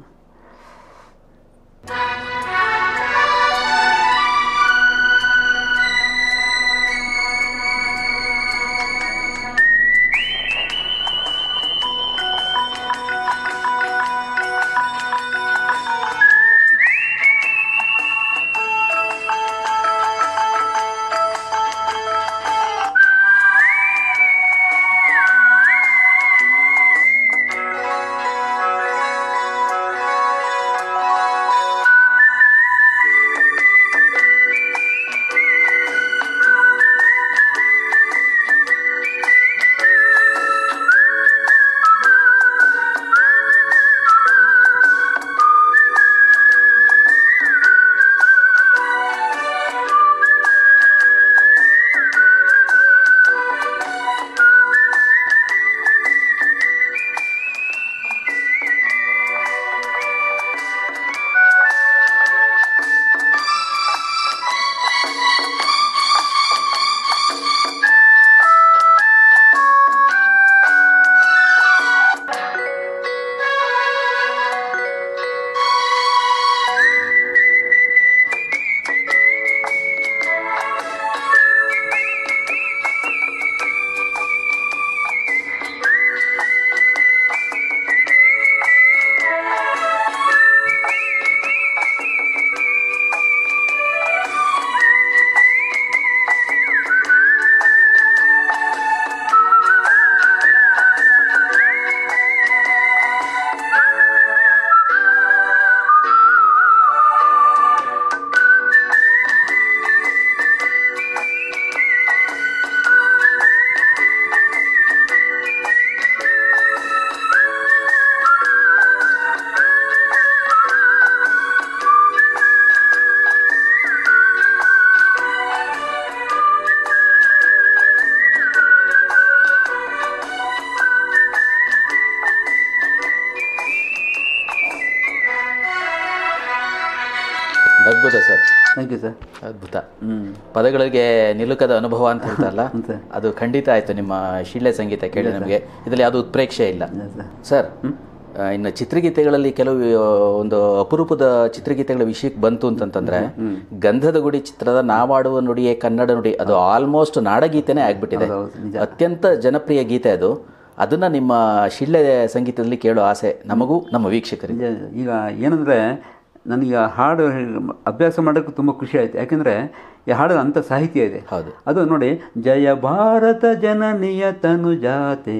ಅದ್ಭುತ ಸರ್ ಥ್ಯಾಂಕ್ ಯು ಸರ್ ಅದ್ಭುತ ಹ್ಞೂ ಪದಗಳಿಗೆ ನಿಲುಕದ ಅನುಭವ ಅಂತ ಹೇಳ್ತಾರಲ್ಲ ಹ್ಞೂ ಸರ್ ಅದು ಖಂಡಿತ ಆಯ್ತು ನಿಮ್ಮ ಶಿಳ್ಳೆ ಸಂಗೀತ ಕೇಳಿ ನಮಗೆ ಇದರಲ್ಲಿ ಯಾವುದು ಉತ್ಪ್ರೇಕ್ಷೆ ಇಲ್ಲ ಇಲ್ಲ ಸರ್ ಸರ್ ಆ, ಇನ್ನು ಚಿತ್ರಗೀತೆಗಳಲ್ಲಿ ಕೆಲವು ಆ, ಒಂದು ಅಪರೂಪದ ಚಿತ್ರಗೀತೆಗಳ ವಿಷಯಕ್ಕೆ ಬಂತು ಅಂತಂತಂದ್ರೆ ಗಂಧದ ಗುಡಿ ಚಿತ್ರದ ನಾವಾಡುವ ನುಡಿಯೇ ಕನ್ನಡ ನುಡಿ ಅದು ಆಲ್ಮೋಸ್ಟ್ ನಾಡಗೀತೆನೇ ಆಗ್ಬಿಟ್ಟಿದೆ ಹೌದು, ನಿಜ. ಅತ್ಯಂತ ಜನಪ್ರಿಯ ಗೀತೆ ಅದು ಅದನ್ನ ನಿಮ್ಮ ಶಿಳ್ಳೆ ಸಂಗೀತದಲ್ಲಿ ಕೇಳೋ ಆಸೆ ನಮಗೂ ನಮ್ಮ ವೀಕ್ಷಕರಿಗೆ ನಿಜ ಈಗ ಏನಂದರೆ ನನಗೆ ಹಾಡು ಹೇ- ಅಭ್ಯಾಸ ಮಾಡೋಕ್ಕೆ ತುಂಬ ಖುಷಿ ಆಯಿತು ಯಾಕೆಂದರೆ ಈ ಹಾಡು ಅಂಥ ಸಾಹಿತ್ಯ ಇದೆ ಹೌದು ಅದು ನೋಡಿ ಜಯ ಭಾರತ ಜನನಿಯ ತನು ಜಾತೆ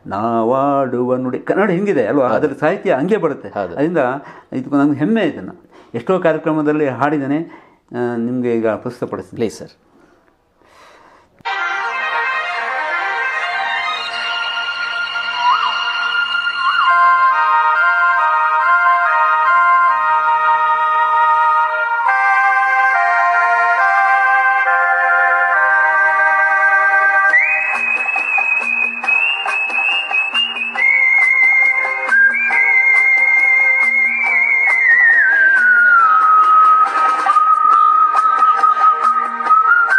ನಾವಾಡುವ ನುಡಿ ಕನ್ನಡ ಹಿಂಗಿದೆ ಅಲ್ವಾ ಅದರ ಸಾಹಿತ್ಯ ಹಂಗೆ ಬರುತ್ತೆ ಹೌದು. ಅದರಿಂದ ಇದು ನನಗೆ ಹೆಮ್ಮೆ ಇದನ್ನು ಎಷ್ಟೋ ಕಾರ್ಯಕ್ರಮದಲ್ಲಿ ಹಾಡಿದ್ದೇನೆ ನಿಮಗೆ ಈಗ ಪ್ರಸ್ತುತಪಡಿಸ್ತೀನಿ ಪ್ಲೀಸ್ ಸರ್ ಿ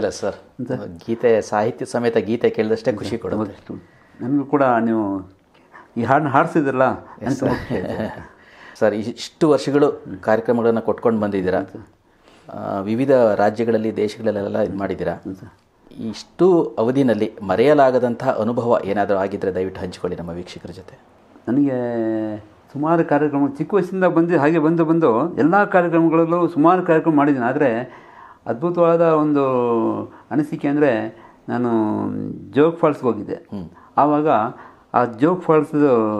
ಇಲ್ಲ ಸರ್ ಗೀತೆ ಸಾಹಿತ್ಯ ಸಮೇತ ಗೀತೆ ಕೇಳಿದಷ್ಟೇ ಖುಷಿ ಕೊಡುತ್ತೆ ನನಗೂ ಕೂಡ ನೀವು ಈ ಹಾಡನ್ನ ಹಾಡಿಸಿದ್ರಲ್ಲ ನನಗೆ ತುಂಬ ಖುಷಿ ಆಯ್ತು. ಸರ್ ಇಷ್ಟು ವರ್ಷಗಳು ಕಾರ್ಯಕ್ರಮಗಳನ್ನು ಕೊಟ್ಕೊಂಡು ಬಂದಿದ್ದೀರಾ ಆ, ವಿವಿಧ ರಾಜ್ಯಗಳಲ್ಲಿ ದೇಶಗಳಲ್ಲೆಲ್ಲ ಇದು ಮಾಡಿದ್ದೀರಾ ಇಷ್ಟು ಅವಧಿನಲ್ಲಿ ಮರೆಯಲಾಗದಂತಹ ಅನುಭವ ಏನಾದರೂ ಆಗಿದ್ದರೆ ದಯವಿಟ್ಟು ಹಂಚಿಕೊಳ್ಳಿ ನಮ್ಮ ವೀಕ್ಷಕರ ಜೊತೆ ನನಗೆ ಸುಮಾರು ಕಾರ್ಯಕ್ರಮ ಚಿಕ್ಕ ವಯಸ್ಸಿಂದ ಬಂದು ಹಾಗೆ ಬಂದು ಬಂದು ಎಲ್ಲ ಕಾರ್ಯಕ್ರಮಗಳಲ್ಲೂ ಸುಮಾರು ಕಾರ್ಯಕ್ರಮ ಮಾಡಿದ್ದೀನಿ ಆದರೆ ಅದ್ಭುತವಾದ ಒಂದು ಅನಿಸಿಕೆ ಅಂದರೆ ನಾನು ಜೋಗ್ ಫಾಲ್ಸ್ಗೆ ಹೋಗಿದ್ದೆ ಆವಾಗ ಆ ಜೋಗ್ ಫಾಲ್ಸ್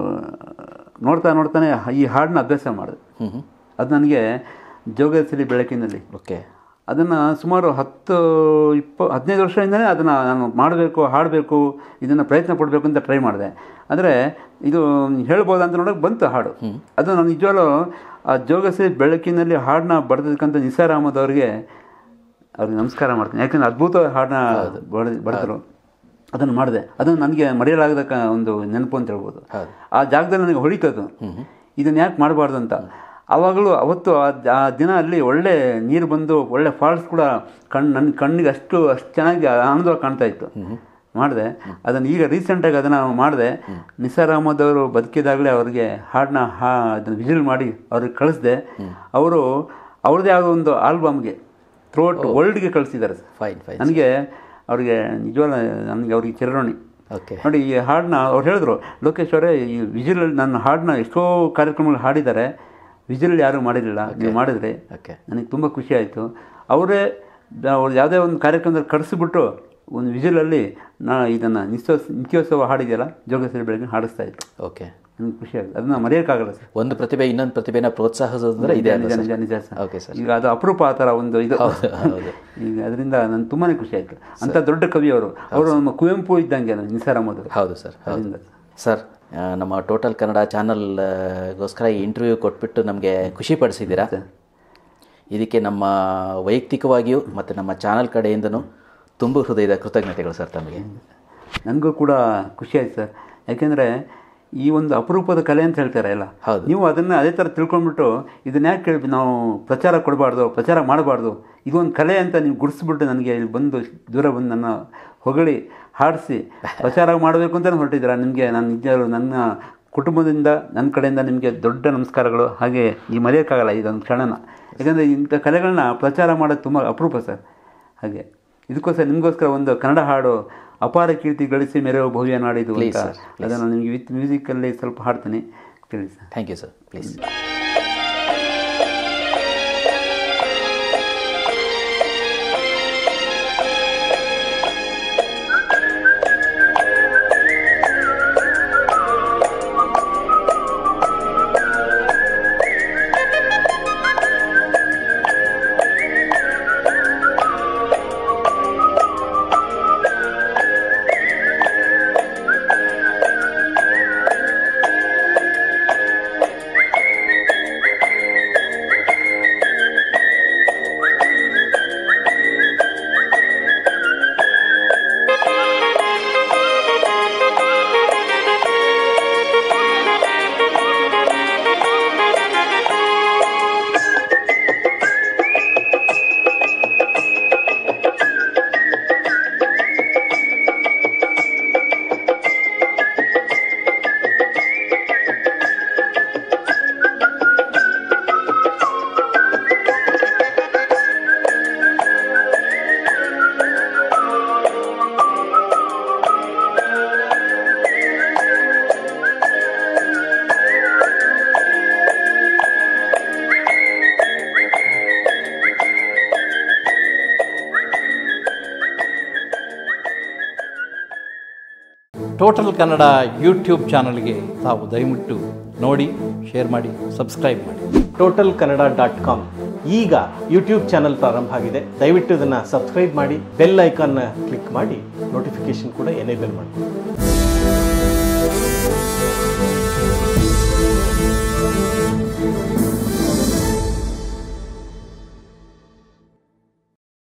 ನೋಡ್ತಾ ನೋಡ್ತಾನೆ ಈ ಹಾಡನ್ನ ಅಭ್ಯಾಸ ಮಾಡಿದೆ ಅದು ನನಗೆ ಜೋಗೇಶ್ವರಿ ಬೆಳಕಿನಲ್ಲಿ ಓಕೆ ಅದನ್ನು ಸುಮಾರು ಹತ್ತು ಇಪ್ಪ ಹದಿನೈದು ವರ್ಷದಿಂದಲೇ ಅದನ್ನು ನಾನು ಮಾಡಬೇಕು ಹಾಡಬೇಕು ಇದನ್ನು ಪ್ರಯತ್ನ ಪಡಬೇಕು ಅಂತ ಟ್ರೈ ಮಾಡಿದೆ ಅಂದರೆ ಇದು ಹೇಳ್ಬೋದು ಅಂತ ನೋಡೋಕೆ ಬಂತು ಹಾಡು ಅದು ನಾನು ನಿಜವಾಗ್ಲೂ ಆ ಜೋಗಶ್ರೀ ಬೆಳಕಿನಲ್ಲಿ ಹಾಡನ್ನ ಬರೆದಕ್ಕಂಥ ನಿಸಾರ್ ಅಹಮದ್ ಅವರಿಗೆ ಅವ್ರಿಗೆ ನಮಸ್ಕಾರ ಮಾಡ್ತೀನಿ ಯಾಕಂದರೆ ಅದ್ಭುತವಾದ ಹಾಡನ್ನ ಬರೆದು ಬರೆದರು ಅದನ್ನು ಮಾಡಿದೆ ಅದನ್ನು ನನಗೆ ಮರೆಯಲಾಗದ ಕ- ಒಂದು ನೆನಪು ಅಂತ ಹೇಳ್ಬೋದು ಆ ಜಾಗದಲ್ಲಿ ನನಗೆ ಹೊಳಿತದು ಇದನ್ನು ಯಾಕೆ ಮಾಡಬಾರ್ದು ಅಂತ ಆವಾಗಲೂ ಅವತ್ತು ಆ ದ- ಆ ದಿನ ಅಲ್ಲಿ ಒಳ್ಳೆ ನೀರು ಬಂದು ಒಳ್ಳೆ ಫಾಲ್ಸ್ ಕೂಡ ಕಣ್ಣು ನನ್ನ ಕಣ್ಣಿಗೆ ಅಷ್ಟು ಅಷ್ಟು ಚೆನ್ನಾಗಿ ಆನಂದವಾಗಿ ಕಾಣ್ತಾ ಇತ್ತು ಮಾಡಿದೆ ಅದನ್ನು ಈಗ ರೀಸೆಂಟಾಗಿ ಅದನ್ನು ಮಾಡಿದೆ ನಿಸಾರ್ ಅಹಮದ್ ಅವರು ಬದುಕಿದಾಗಲೇ ಅವರಿಗೆ ಹಾಡನ್ನ ಹಾ ಅದನ್ನು ವಿಜಿಲ್ ಮಾಡಿ ಅವ್ರಿಗೆ ಕಳಿಸ್ದೆ ಅವರು ಅವ್ರದ್ದೇ ಯಾವುದೋ ಒಂದು ಆಲ್ಬಮ್ಗೆ ಥ್ರೋಟ್ ವರ್ಲ್ಡ್ಗೆ ಕಳಿಸಿದ್ದಾರೆ ಸರ್ ಫೈನ್ ಫೈನ್ ನನಗೆ ಅವ್ರಿಗೆ ನಿಜವಾಗ್ಲೂ ನನಗೆ ಅವ್ರಿಗೆ ಚಿರಋಣಿ ಓಕೆ ನೋಡಿ ಈ ಹಾಡನ್ನ ಅವ್ರು ಹೇಳಿದ್ರು ಲೋಕೇಶ್ ಅವರೇ ಈ ವಿಜಿಲ್ ನನ್ನ ಹಾಡನ್ನ ಎಷ್ಟೋ ಕಾರ್ಯಕ್ರಮಗಳು ಹಾಡಿದ್ದಾರೆ ವಿಜಿಲ್ ಯಾರೂ ಮಾಡಿರಲಿಲ್ಲ ನೀವು ಮಾಡಿದ್ರಿ ಓಕೆ ನನಗೆ ತುಂಬ ಖುಷಿ ಆಯಿತು ಅವರೇ ಅವ್ರು ಯಾವುದೇ ಒಂದು ಕಾರ್ಯಕ್ರಮದಲ್ಲಿ ಕರೆಸಿಬಿಟ್ಟು ಒಂದು ವಿಜಿಲಲ್ಲಿ ನಾ ಇದನ್ನು ನಿತ್ಯೋತ್ಸ ನಿತ್ಯೋತ್ಸವ ಹಾಡಿದೆಯಲ್ಲ ಜೋಗೇಶ್ವರಿ ಬೆಳಗ್ಗೆ ಹಾಡಿಸ್ತಾ ಇತ್ತು ಓಕೆ ನನಗೆ ಖುಷಿ ಆಗುತ್ತೆ ಅದನ್ನು ಮರೆಯೋಕ್ಕಾಗಲ್ಲ ಸರ್ ಒಂದು ಪ್ರತಿಭೆ ಇನ್ನೊಂದು ಪ್ರತಿಭೆನ ಪ್ರೋತ್ಸಾಹಿಸೋದಂದ್ರೆ ಇದೆ ನಿಜ ನಿಜ ನಿಜ ಸರ್ ಓಕೆ ಸರ್ ಈಗ ಅದು ಅಪರೂಪ ಆ ಥರ ಒಂದು ಇದು ಹೌದು. ಈಗ ಅದರಿಂದ ನನಗೆ ತುಂಬಾ ಖುಷಿ ಆಯಿತು ಅಂಥ ದೊಡ್ಡ ಕವಿ ಅವರು ಅವರು ನಮ್ಮ ಕುವೆಂಪು ಇದ್ದಂಗೆ ನಿಸಾರ್ ಅಹಮದ್ ಹೌದು ಸರ್ ಹೌದು ಅದರಿಂದ ಸರ್ ಆ, ನಮ್ಮ ಟೋಟಲ್ ಕನ್ನಡ ಚಾನಲ್ಗೋಸ್ಕರ ಈ ಇಂಟರ್ವ್ಯೂ ಕೊಟ್ಬಿಟ್ಟು ನಮಗೆ ಖುಷಿ ಪಡಿಸಿದ್ದೀರಾ ಇದಕ್ಕೆ ನಮ್ಮ ವೈಯಕ್ತಿಕವಾಗಿಯೂ ಮತ್ತು ನಮ್ಮ ಚಾನಲ್ ಕಡೆಯಿಂದನೂ ತುಂಬ ಹೃದಯದ ಕೃತಜ್ಞತೆಗಳು ಸರ್ ತಮಗೆ ನನಗೂ ಕೂಡ ಖುಷಿ ಆಯ್ತು ಸರ್ ಯಾಕೆಂದರೆ ಈ ಒಂದು ಅಪರೂಪದ ಕಲೆ ಅಂತ ಹೇಳ್ತಾರೆ ಎಲ್ಲ ಹೌದು. ನೀವು ಅದನ್ನು ಅದೇ ಥರ ತಿಳ್ಕೊಂಡ್ಬಿಟ್ಟು ಇದನ್ನ ಯಾಕೆ ಕೇಳಿ ನಾವು ಪ್ರಚಾರ ಕೊಡಬಾರ್ದು ಪ್ರಚಾರ ಮಾಡಬಾರ್ದು ಇದೊಂದು ಕಲೆ ಅಂತ ನೀವು ಗುಡಿಸ್ಬಿಟ್ಟು ನನಗೆ ಇಲ್ಲಿ ಬಂದು ದೂರ ಬಂದು ನನ್ನ ಹೊಗಳಿ ಹಾಡಿಸಿ ಪ್ರಚಾರ ಮಾಡಬೇಕು ಅಂತ ಹೊರಟಿದ್ದೀರಾ ನಿಮಗೆ ನಾನು ನಿಜ ನನ್ನ ಕುಟುಂಬದಿಂದ ನನ್ನ ಕಡೆಯಿಂದ ನಿಮಗೆ ದೊಡ್ಡ ನಮಸ್ಕಾರಗಳು ಹಾಗೆ ಈ ಮರೆಯೋಕ್ಕಾಗಲ್ಲ ಇದೊಂದು ಕ್ಷಣನ ಯಾಕಂದರೆ ಇಂಥ ಕಲೆಗಳನ್ನ ಪ್ರಚಾರ ಮಾಡೋದು ತುಂಬ ಅಪರೂಪ ಸರ್ ಹಾಗೆ ಇದಕ್ಕೋಸ್ಕರ ನಿಮಗೋಸ್ಕರ ಒಂದು ಕನ್ನಡ ಹಾಡು ಅಪಾರ ಕೀರ್ತಿ ಗಳಿಸಿ ಮೆರೆಯುವ ಭವ್ಯ ನಾಡಿದು Please, ಅಂತ sir, ಅದನ್ನು ನಿಮಗೆ ವಿತ್ ಮ್ಯೂಸಿಕಲ್ಲಿ ಸ್ವಲ್ಪ ಹಾಡ್ತೀನಿ ಕೇಳಿ sir thank you sir please total Kannada YouTube ಚಾನಲ್ಗೆ ತಾವು ದಯವಿಟ್ಟು ನೋಡಿ ಶೇರ್ ಮಾಡಿ ಸಬ್ಸ್ಕ್ರೈಬ್ ಮಾಡಿ ಟೋಟಲ್ ಕನ್ನಡ ಡಾಟ್ ಕಾಮ್ ಈಗ ಯೂಟ್ಯೂಬ್ ಚಾನಲ್ ಪ್ರಾರಂಭ ಆಗಿದೆ ದಯವಿಟ್ಟು ಇದನ್ನು ಸಬ್ಸ್ಕ್ರೈಬ್ ಮಾಡಿ ಬೆಲ್ ಐಕಾನ್ನ ಕ್ಲಿಕ್ ಮಾಡಿ ನೋಟಿಫಿಕೇಶನ್ ಕೂಡ ಎನೇಬಲ್ ಮಾಡಿ